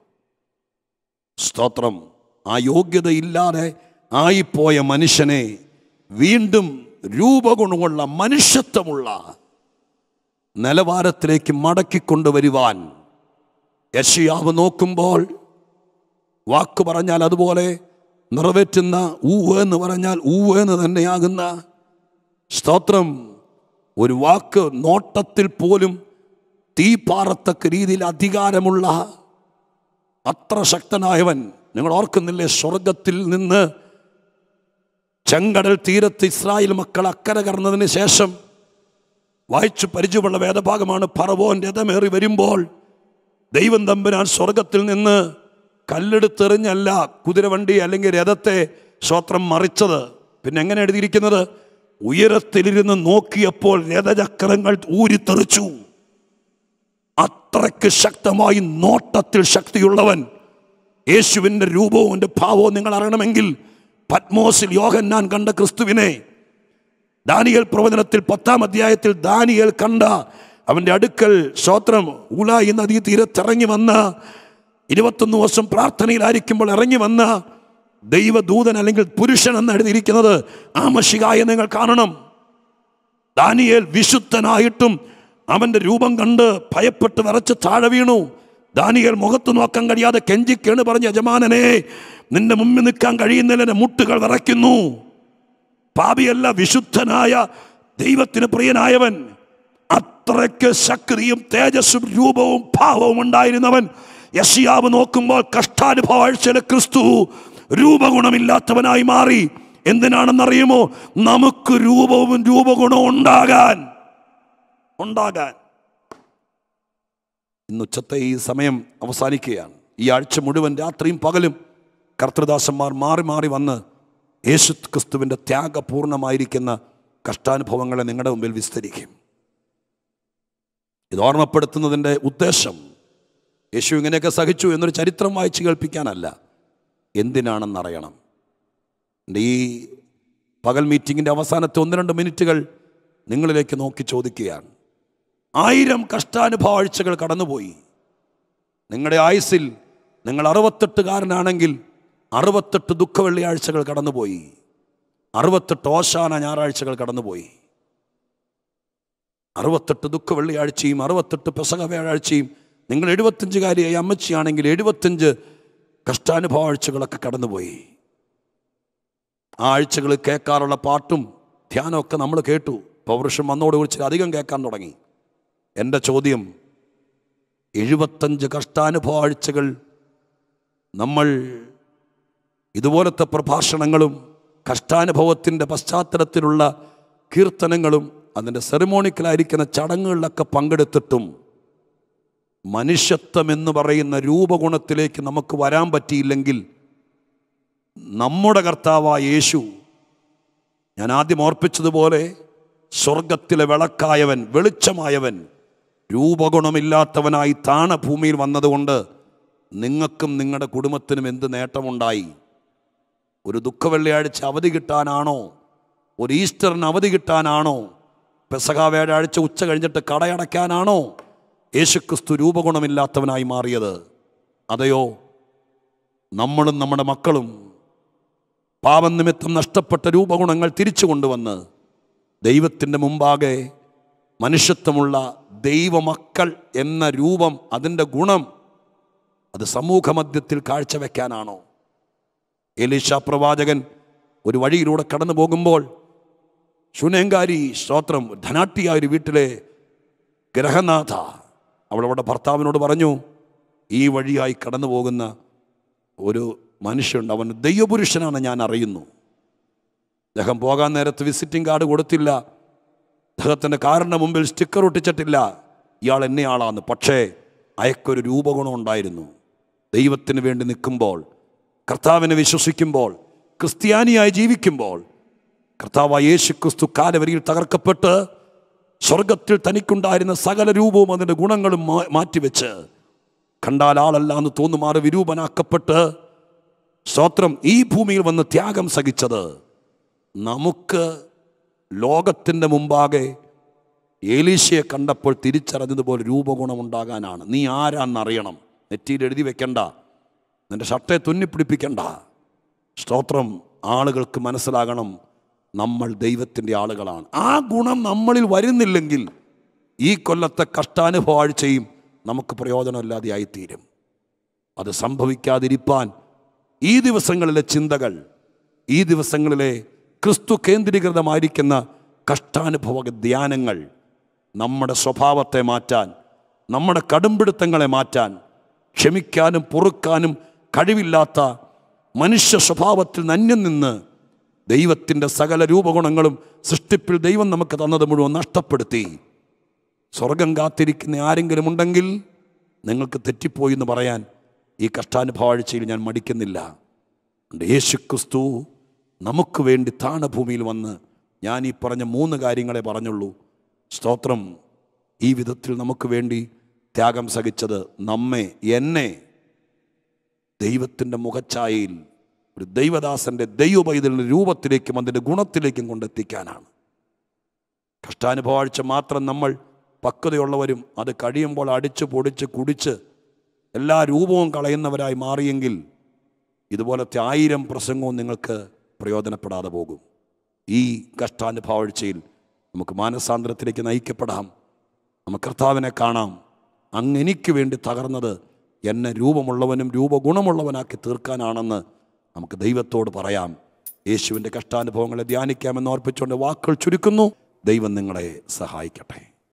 സ്തോത്രം ആ യോഗ്യതയില്ലാതെ ആയിപ്പോയ മനുഷ്യനെ വീണ്ടും രൂപഗുണമുള്ള മനുഷ്യത്വമുള്ള നിലവാരത്തിലേക്ക് മടക്കിക്കൊണ്ടുവരുവാൻ യശയാവ് നോക്കുമ്പോൾ വാക്ക് പറഞ്ഞാൽ അതുപോലെ നിറവേറ്റുന്ന ഊവ് എന്ന് പറഞ്ഞാൽ ഊവ് എന്ന് തന്നെയാകുന്ന സ്തോത്രം ഒരു വാക്ക് നോട്ടത്തിൽ പോലും തീ പാറത്തക്ക രീതിയിൽ അധികാരമുള്ള അത്ര ശക്തനായവൻ നിങ്ങൾ ഓർക്കുന്നില്ലേ സ്വർഗത്തിൽ നിന്ന് ചെങ്കടൽ തീരത്ത് ഇസ്രായേൽ മക്കൾ അക്കരെ കടന്നതിന് ശേഷം വായിച്ചു പരിചയമുള്ള വേദഭാഗമാണ് പറവോൻ രഥമേറി വരുമ്പോൾ ദൈവം തമ്പുരാൻ സ്വർഗത്തിൽ നിന്ന് കല്ലെടുത്തെറിഞ്ഞല്ല കുതിരവണ്ടി അല്ലെങ്കിൽ രഥത്തെ സ്വത്രം മറിച്ചത് പിന്നെ എങ്ങനെ എഴുതിയിരിക്കുന്നത് ഉയരത്തിലിരുന്ന് നോക്കിയപ്പോൾ രഥചക്രങ്ങൾ ഊരിത്തെറിച്ചു അത്രയ്ക്ക് ശക്തമായി നോട്ടത്തിൽ ശക്തിയുള്ളവൻ യേശുവിൻ്റെ രൂപവും എൻ്റെ ഭാവവും നിങ്ങൾ അറിയണമെങ്കിൽ പത്മോസിൽ യോഹന്നാൻ കണ്ട ക്രിസ്തുവിനെ ദാനിയൽ പ്രവചനത്തിൽ പത്താം അധ്യായത്തിൽ ദാനിയൽ കണ്ട അവൻ്റെ അടുക്കൽ സ്വത്രം ഉലായി നദീ തീരത്തിറങ്ങി വന്ന ഇരുപത്തൊന്ന് വർഷം പ്രാർത്ഥനയിലായിരിക്കുമ്പോൾ ഇറങ്ങി വന്ന ദൈവദൂതൻ അല്ലെങ്കിൽ പുരുഷൻ എന്ന് എഴുതിയിരിക്കുന്നത് ആ മഷികായെ നിങ്ങൾ കാണണം ദാനിയേൽ വിശുദ്ധനായിട്ടും അവന്റെ രൂപം കണ്ട് ഭയപ്പെട്ട് വിറച്ച് താഴെ വീണു ദാനിയേൽ മുഖത്ത് നോക്കാൻ കഴിയാതെ കെഞ്ചിക്കേണ് പറഞ്ഞ യജമാനനെ നിന്റെ മുമ്പിൽ നിൽക്കാൻ കഴിയുന്നില്ല എൻ്റെ മുട്ടുകൾ വിറയ്ക്കുന്നു പാപിയല്ല വിശുദ്ധനായ ദൈവത്തിന് പ്രിയനായവൻ അത്രയ്ക്ക് ശക്തിയും തേജസ്സും രൂപവും ഭാവവും ഉണ്ടായിരുന്നവൻ യശിയാവ് നോക്കുമ്പോൾ കഷ്ടാനുഭവാഴ്ചയിലെ ക്രിസ്തു രൂപഗുണമില്ലാത്തവനായി മാറി എന്തിനാണെന്നറിയുമോ നമുക്ക് രൂപവും രൂപഗുണവും ഉണ്ടാകാൻ ഉണ്ടാകാൻ ഇന്ന് ഉച്ചത്തെ ഈ സമയം അവസാനിക്കുകയാണ് ഈ ആഴ്ച മുഴുവൻ രാത്രിയും പകലും കർത്തൃദാസന്മാർ മാറി മാറി വന്ന് യേശു ക്രിസ്തുവിൻ്റെ ത്യാഗപൂർണമായിരിക്കുന്ന കഷ്ടാനുഭവങ്ങളെ നിങ്ങളുടെ മുമ്പിൽ വിസ്തരിക്കും ഇത് ഓർമ്മപ്പെടുത്തുന്നതിൻ്റെ ഉദ്ദേശം യേശു ഇങ്ങനെയൊക്കെ സഹിച്ചു എന്നൊരു ചരിത്രം വായിച്ച് കേൾപ്പിക്കാനല്ല എന്തിനാണെന്നറിയണം എൻ്റെ ഈ പകൽ മീറ്റിങ്ങിൻ്റെ അവസാനത്തെ ഒന്ന് രണ്ട് മിനിറ്റുകൾ നിങ്ങളിലേക്ക് നോക്കി ചോദിക്കുകയാണ് ആയിരം കഷ്ടാനുഭവാഴ്ചകൾ കടന്നുപോയി നിങ്ങളുടെ ആയുസ്സിൽ നിങ്ങൾ അറുപത്തെട്ടുകാരനാണെങ്കിൽ അറുപത്തെട്ട് ദുഃഖ വെള്ളിയാഴ്ചകൾ കടന്നുപോയി അറുപത്തെട്ട് ഓശാന ഞായറാഴ്ചകൾ കടന്നുപോയി അറുപത്തെട്ട് ദുഃഖ വെള്ളിയാഴ്ചയും അറുപത്തെട്ട് പെസക വ്യാഴാഴ്ചയും നിങ്ങൾ എഴുപത്തഞ്ചുകാരിയായി അമ്മച്ചിയാണെങ്കിൽ എഴുപത്തഞ്ച് കഷ്ടാനുഭവാഴ്ചകളൊക്കെ കടന്നുപോയി ആ ആഴ്ചകൾ കേൾക്കാറുള്ള പാട്ടും ധ്യാനമൊക്കെ നമ്മൾ കേട്ടു പൗരുഷം വന്നോട് കുറിച്ച് അധികം കേൾക്കാൻ തുടങ്ങി എൻ്റെ ചോദ്യം എഴുപത്തഞ്ച് കഷ്ടാനുഭവാഴ്ചകൾ നമ്മൾ ഇതുപോലത്തെ പ്രഭാഷണങ്ങളും കഷ്ടാനുഭവത്തിൻ്റെ പശ്ചാത്തലത്തിലുള്ള കീർത്തനങ്ങളും അതിൻ്റെ സെറിമോണിക്കലായിരിക്കുന്ന ചടങ്ങുകളിലൊക്കെ പങ്കെടുത്തിട്ടും മനുഷ്യത്വം എന്ന് പറയുന്ന രൂപഗുണത്തിലേക്ക് നമുക്ക് വരാൻ പറ്റിയില്ലെങ്കിൽ നമ്മുടെ കർത്താവായ യേശു ഞാൻ ആദ്യം ഓർപ്പിച്ചതുപോലെ സ്വർഗത്തിലെ വിളക്കായവൻ വെളിച്ചമായവൻ രൂപഗുണമില്ലാത്തവനായി താണ ഭൂമിയിൽ വന്നതുകൊണ്ട് നിങ്ങൾക്കും നിങ്ങളുടെ കുടുംബത്തിനും എന്ത് നേട്ടമുണ്ടായി ഒരു ദുഃഖവെള്ളിയാഴ്ച അവധി കിട്ടാനാണോ ഒരു ഈസ്റ്ററിന് അവധി കിട്ടാനാണോ പെസക വ്യാഴാഴ്ച ഉച്ച കഴിഞ്ഞിട്ട് കടയടയ്ക്കാനാണോ യേശുക്രിസ്തു രൂപഗുണമില്ലാത്തവനായി മാറിയത് അതെയോ നമ്മളും നമ്മുടെ മക്കളും പാപം നിമിത്തം നഷ്ടപ്പെട്ട രൂപഗുണങ്ങൾ തിരിച്ചു കൊണ്ടുവന്ന് ദൈവത്തിൻ്റെ മുമ്പാകെ മനുഷ്യത്വമുള്ള ദൈവമക്കൾ എന്ന രൂപം അതിൻ്റെ ഗുണം അത് സമൂഹമധ്യത്തിൽ കാഴ്ചവെക്കാനാണോ എലീഷ പ്രവാചകൻ ഒരു വഴിയിലൂടെ കടന്നു പോകുമ്പോൾ ശുനേങ്കാരി സ്തോത്രം ധനാട്ടിയായ ഒരു വീട്ടിലെ ഗ്രഹനാഥ അവളവിടെ ഭർത്താവിനോട് പറഞ്ഞു ഈ വഴിയായി കടന്നു പോകുന്ന ഒരു മനുഷ്യനുണ്ട് അവൻ ദൈവപുരുഷനാണ് ഞാൻ അറിയുന്നു അദ്ദേഹം പോകാൻ നേരത്ത് വിസിറ്റിംഗ് കാർഡ് കൊടുത്തില്ല അദ്ദേഹത്തിൻ്റെ കാറിൻ്റെ മുമ്പിൽ സ്റ്റിക്കർ ഒട്ടിച്ചിട്ടില്ല ഇയാൾ എന്നെയാളാന്ന് പക്ഷേ അയക്കൊരു രൂപഗുണം ഉണ്ടായിരുന്നു ദൈവത്തിന് വേണ്ടി നിൽക്കുമ്പോൾ കർത്താവിനെ വിശ്വസിക്കുമ്പോൾ ക്രിസ്ത്യാനിയായി ജീവിക്കുമ്പോൾ കർത്താവായ യേശു ക്രിസ്തു കാലവരിയിൽ തകർക്കപ്പെട്ട് സ്വർഗത്തിൽ തനിക്കുണ്ടായിരുന്ന സകല രൂപവും അതിൻ്റെ ഗുണങ്ങളും മാ- മാറ്റിവെച്ച് കണ്ടാൽ ആളല്ല എന്ന് തോന്നുമാറ് വിരൂപനാക്കപ്പെട്ട് സ്തോത്രം ഈ ഭൂമിയിൽ വന്ന് ത്യാഗം സഹിച്ചത് നമുക്ക് ലോകത്തിൻ്റെ മുമ്പാകെ ഏലീശയെ കണ്ടപ്പോൾ തിരിച്ചറിഞ്ഞതുപോലെ രൂപഗുണമുണ്ടാകാനാണ് നീ ആരാന്നറിയണം നെറ്റിയിൽ എഴുതി വെക്കണ്ട നിന്റെ ഷർട്ടെ തുന്നിപ്പിടിപ്പിക്കണ്ട സ്തോത്രം ആളുകൾക്ക് മനസ്സിലാകണം നമ്മൾ ദൈവത്തിൻ്റെ ആളുകളാണ് ആ ഗുണം നമ്മളിൽ വരുന്നില്ലെങ്കിൽ ഈ കൊല്ലത്തെ കഷ്ടാനുഭവാഴ്ചയും നമുക്ക് പ്രയോജനമില്ലാതെ ആയിത്തീരും അത് സംഭവിക്കാതിരിപ്പാൻ ഈ ദിവസങ്ങളിലെ ചിന്തകൾ ഈ ദിവസങ്ങളിലെ ക്രിസ്തു കേന്ദ്രീകൃതമായിരിക്കുന്ന കഷ്ടാനുഭവ ധ്യാനങ്ങൾ നമ്മുടെ സ്വഭാവത്തെ മാറ്റാൻ നമ്മുടെ കടുംപിടുത്തങ്ങളെ മാറ്റാൻ ക്ഷമിക്കാനും പൊറുക്കാനും കഴിവില്ലാത്ത മനുഷ്യ സ്വഭാവത്തിൽ നന്യം നിന്ന് ദൈവത്തിൻ്റെ സകല രൂപഗുണങ്ങളും സൃഷ്ടിപ്പിൽ ദൈവം നമുക്ക് തന്നത് മുഴുവൻ നഷ്ടപ്പെടുത്തി സ്വർഗം കാത്തിരിക്കുന്ന ആരെങ്കിലും ഉണ്ടെങ്കിൽ നിങ്ങൾക്ക് തെറ്റിപ്പോയി എന്ന് പറയാൻ ഈ കഷ്ടാനുഭവാഴ്ചയിൽ ഞാൻ മടിക്കുന്നില്ല അതുകൊണ്ട് യേശു ക്രിസ്തു നമുക്ക് വേണ്ടി താണഭൂമിയിൽ വന്ന് ഞാൻ ഈ പറഞ്ഞ മൂന്ന് കാര്യങ്ങളെ പറഞ്ഞുള്ളൂ സ്തോത്രം ഈ വിധത്തിൽ നമുക്ക് വേണ്ടി ത്യാഗം സഹിച്ചത് നമ്മെ എന്നെ ദൈവത്തിൻ്റെ മുഖച്ഛായയിൽ ഒരു ദൈവദാസൻ്റെ ദൈവപൈതലിൻ്റെ രൂപത്തിലേക്കും അതിൻ്റെ ഗുണത്തിലേക്കും കൊണ്ടെത്തിക്കാനാണ് കഷ്ടാനുഭവാഴ്ച മാത്രം നമ്മൾ പക്വതയുള്ളവരും അത് കഴിയുമ്പോൾ അടിച്ച് പൊടിച്ച് കുടിച്ച് എല്ലാ രൂപവും കളയുന്നവരായി മാറിയെങ്കിൽ ഇതുപോലത്തെ ആയിരം പ്രസംഗവും നിങ്ങൾക്ക് പ്രയോജനപ്പെടാതെ പോകും ഈ കഷ്ടാനുഭവാഴ്ചയിൽ നമുക്ക് മാനസാന്തരത്തിലേക്ക് നയിക്കപ്പെടാം നമുക്ക് കർത്താവിനെ കാണാം അങ്ങ് എനിക്ക് വേണ്ടി തകർന്നത് എന്നെ രൂപമുള്ളവനും രൂപഗുണമുള്ളവനാക്കി തീർക്കാനാണെന്ന് നമുക്ക് ദൈവത്തോട് പറയാം യേശുവിൻ്റെ കഷ്ടാനുഭവങ്ങളെ ധ്യാനിക്കാമെന്ന് ഓർപ്പിച്ചുകൊണ്ട് വാക്കുകൾ ചുരുക്കുന്നു ദൈവം നിങ്ങളെ സഹായിക്കട്ടെ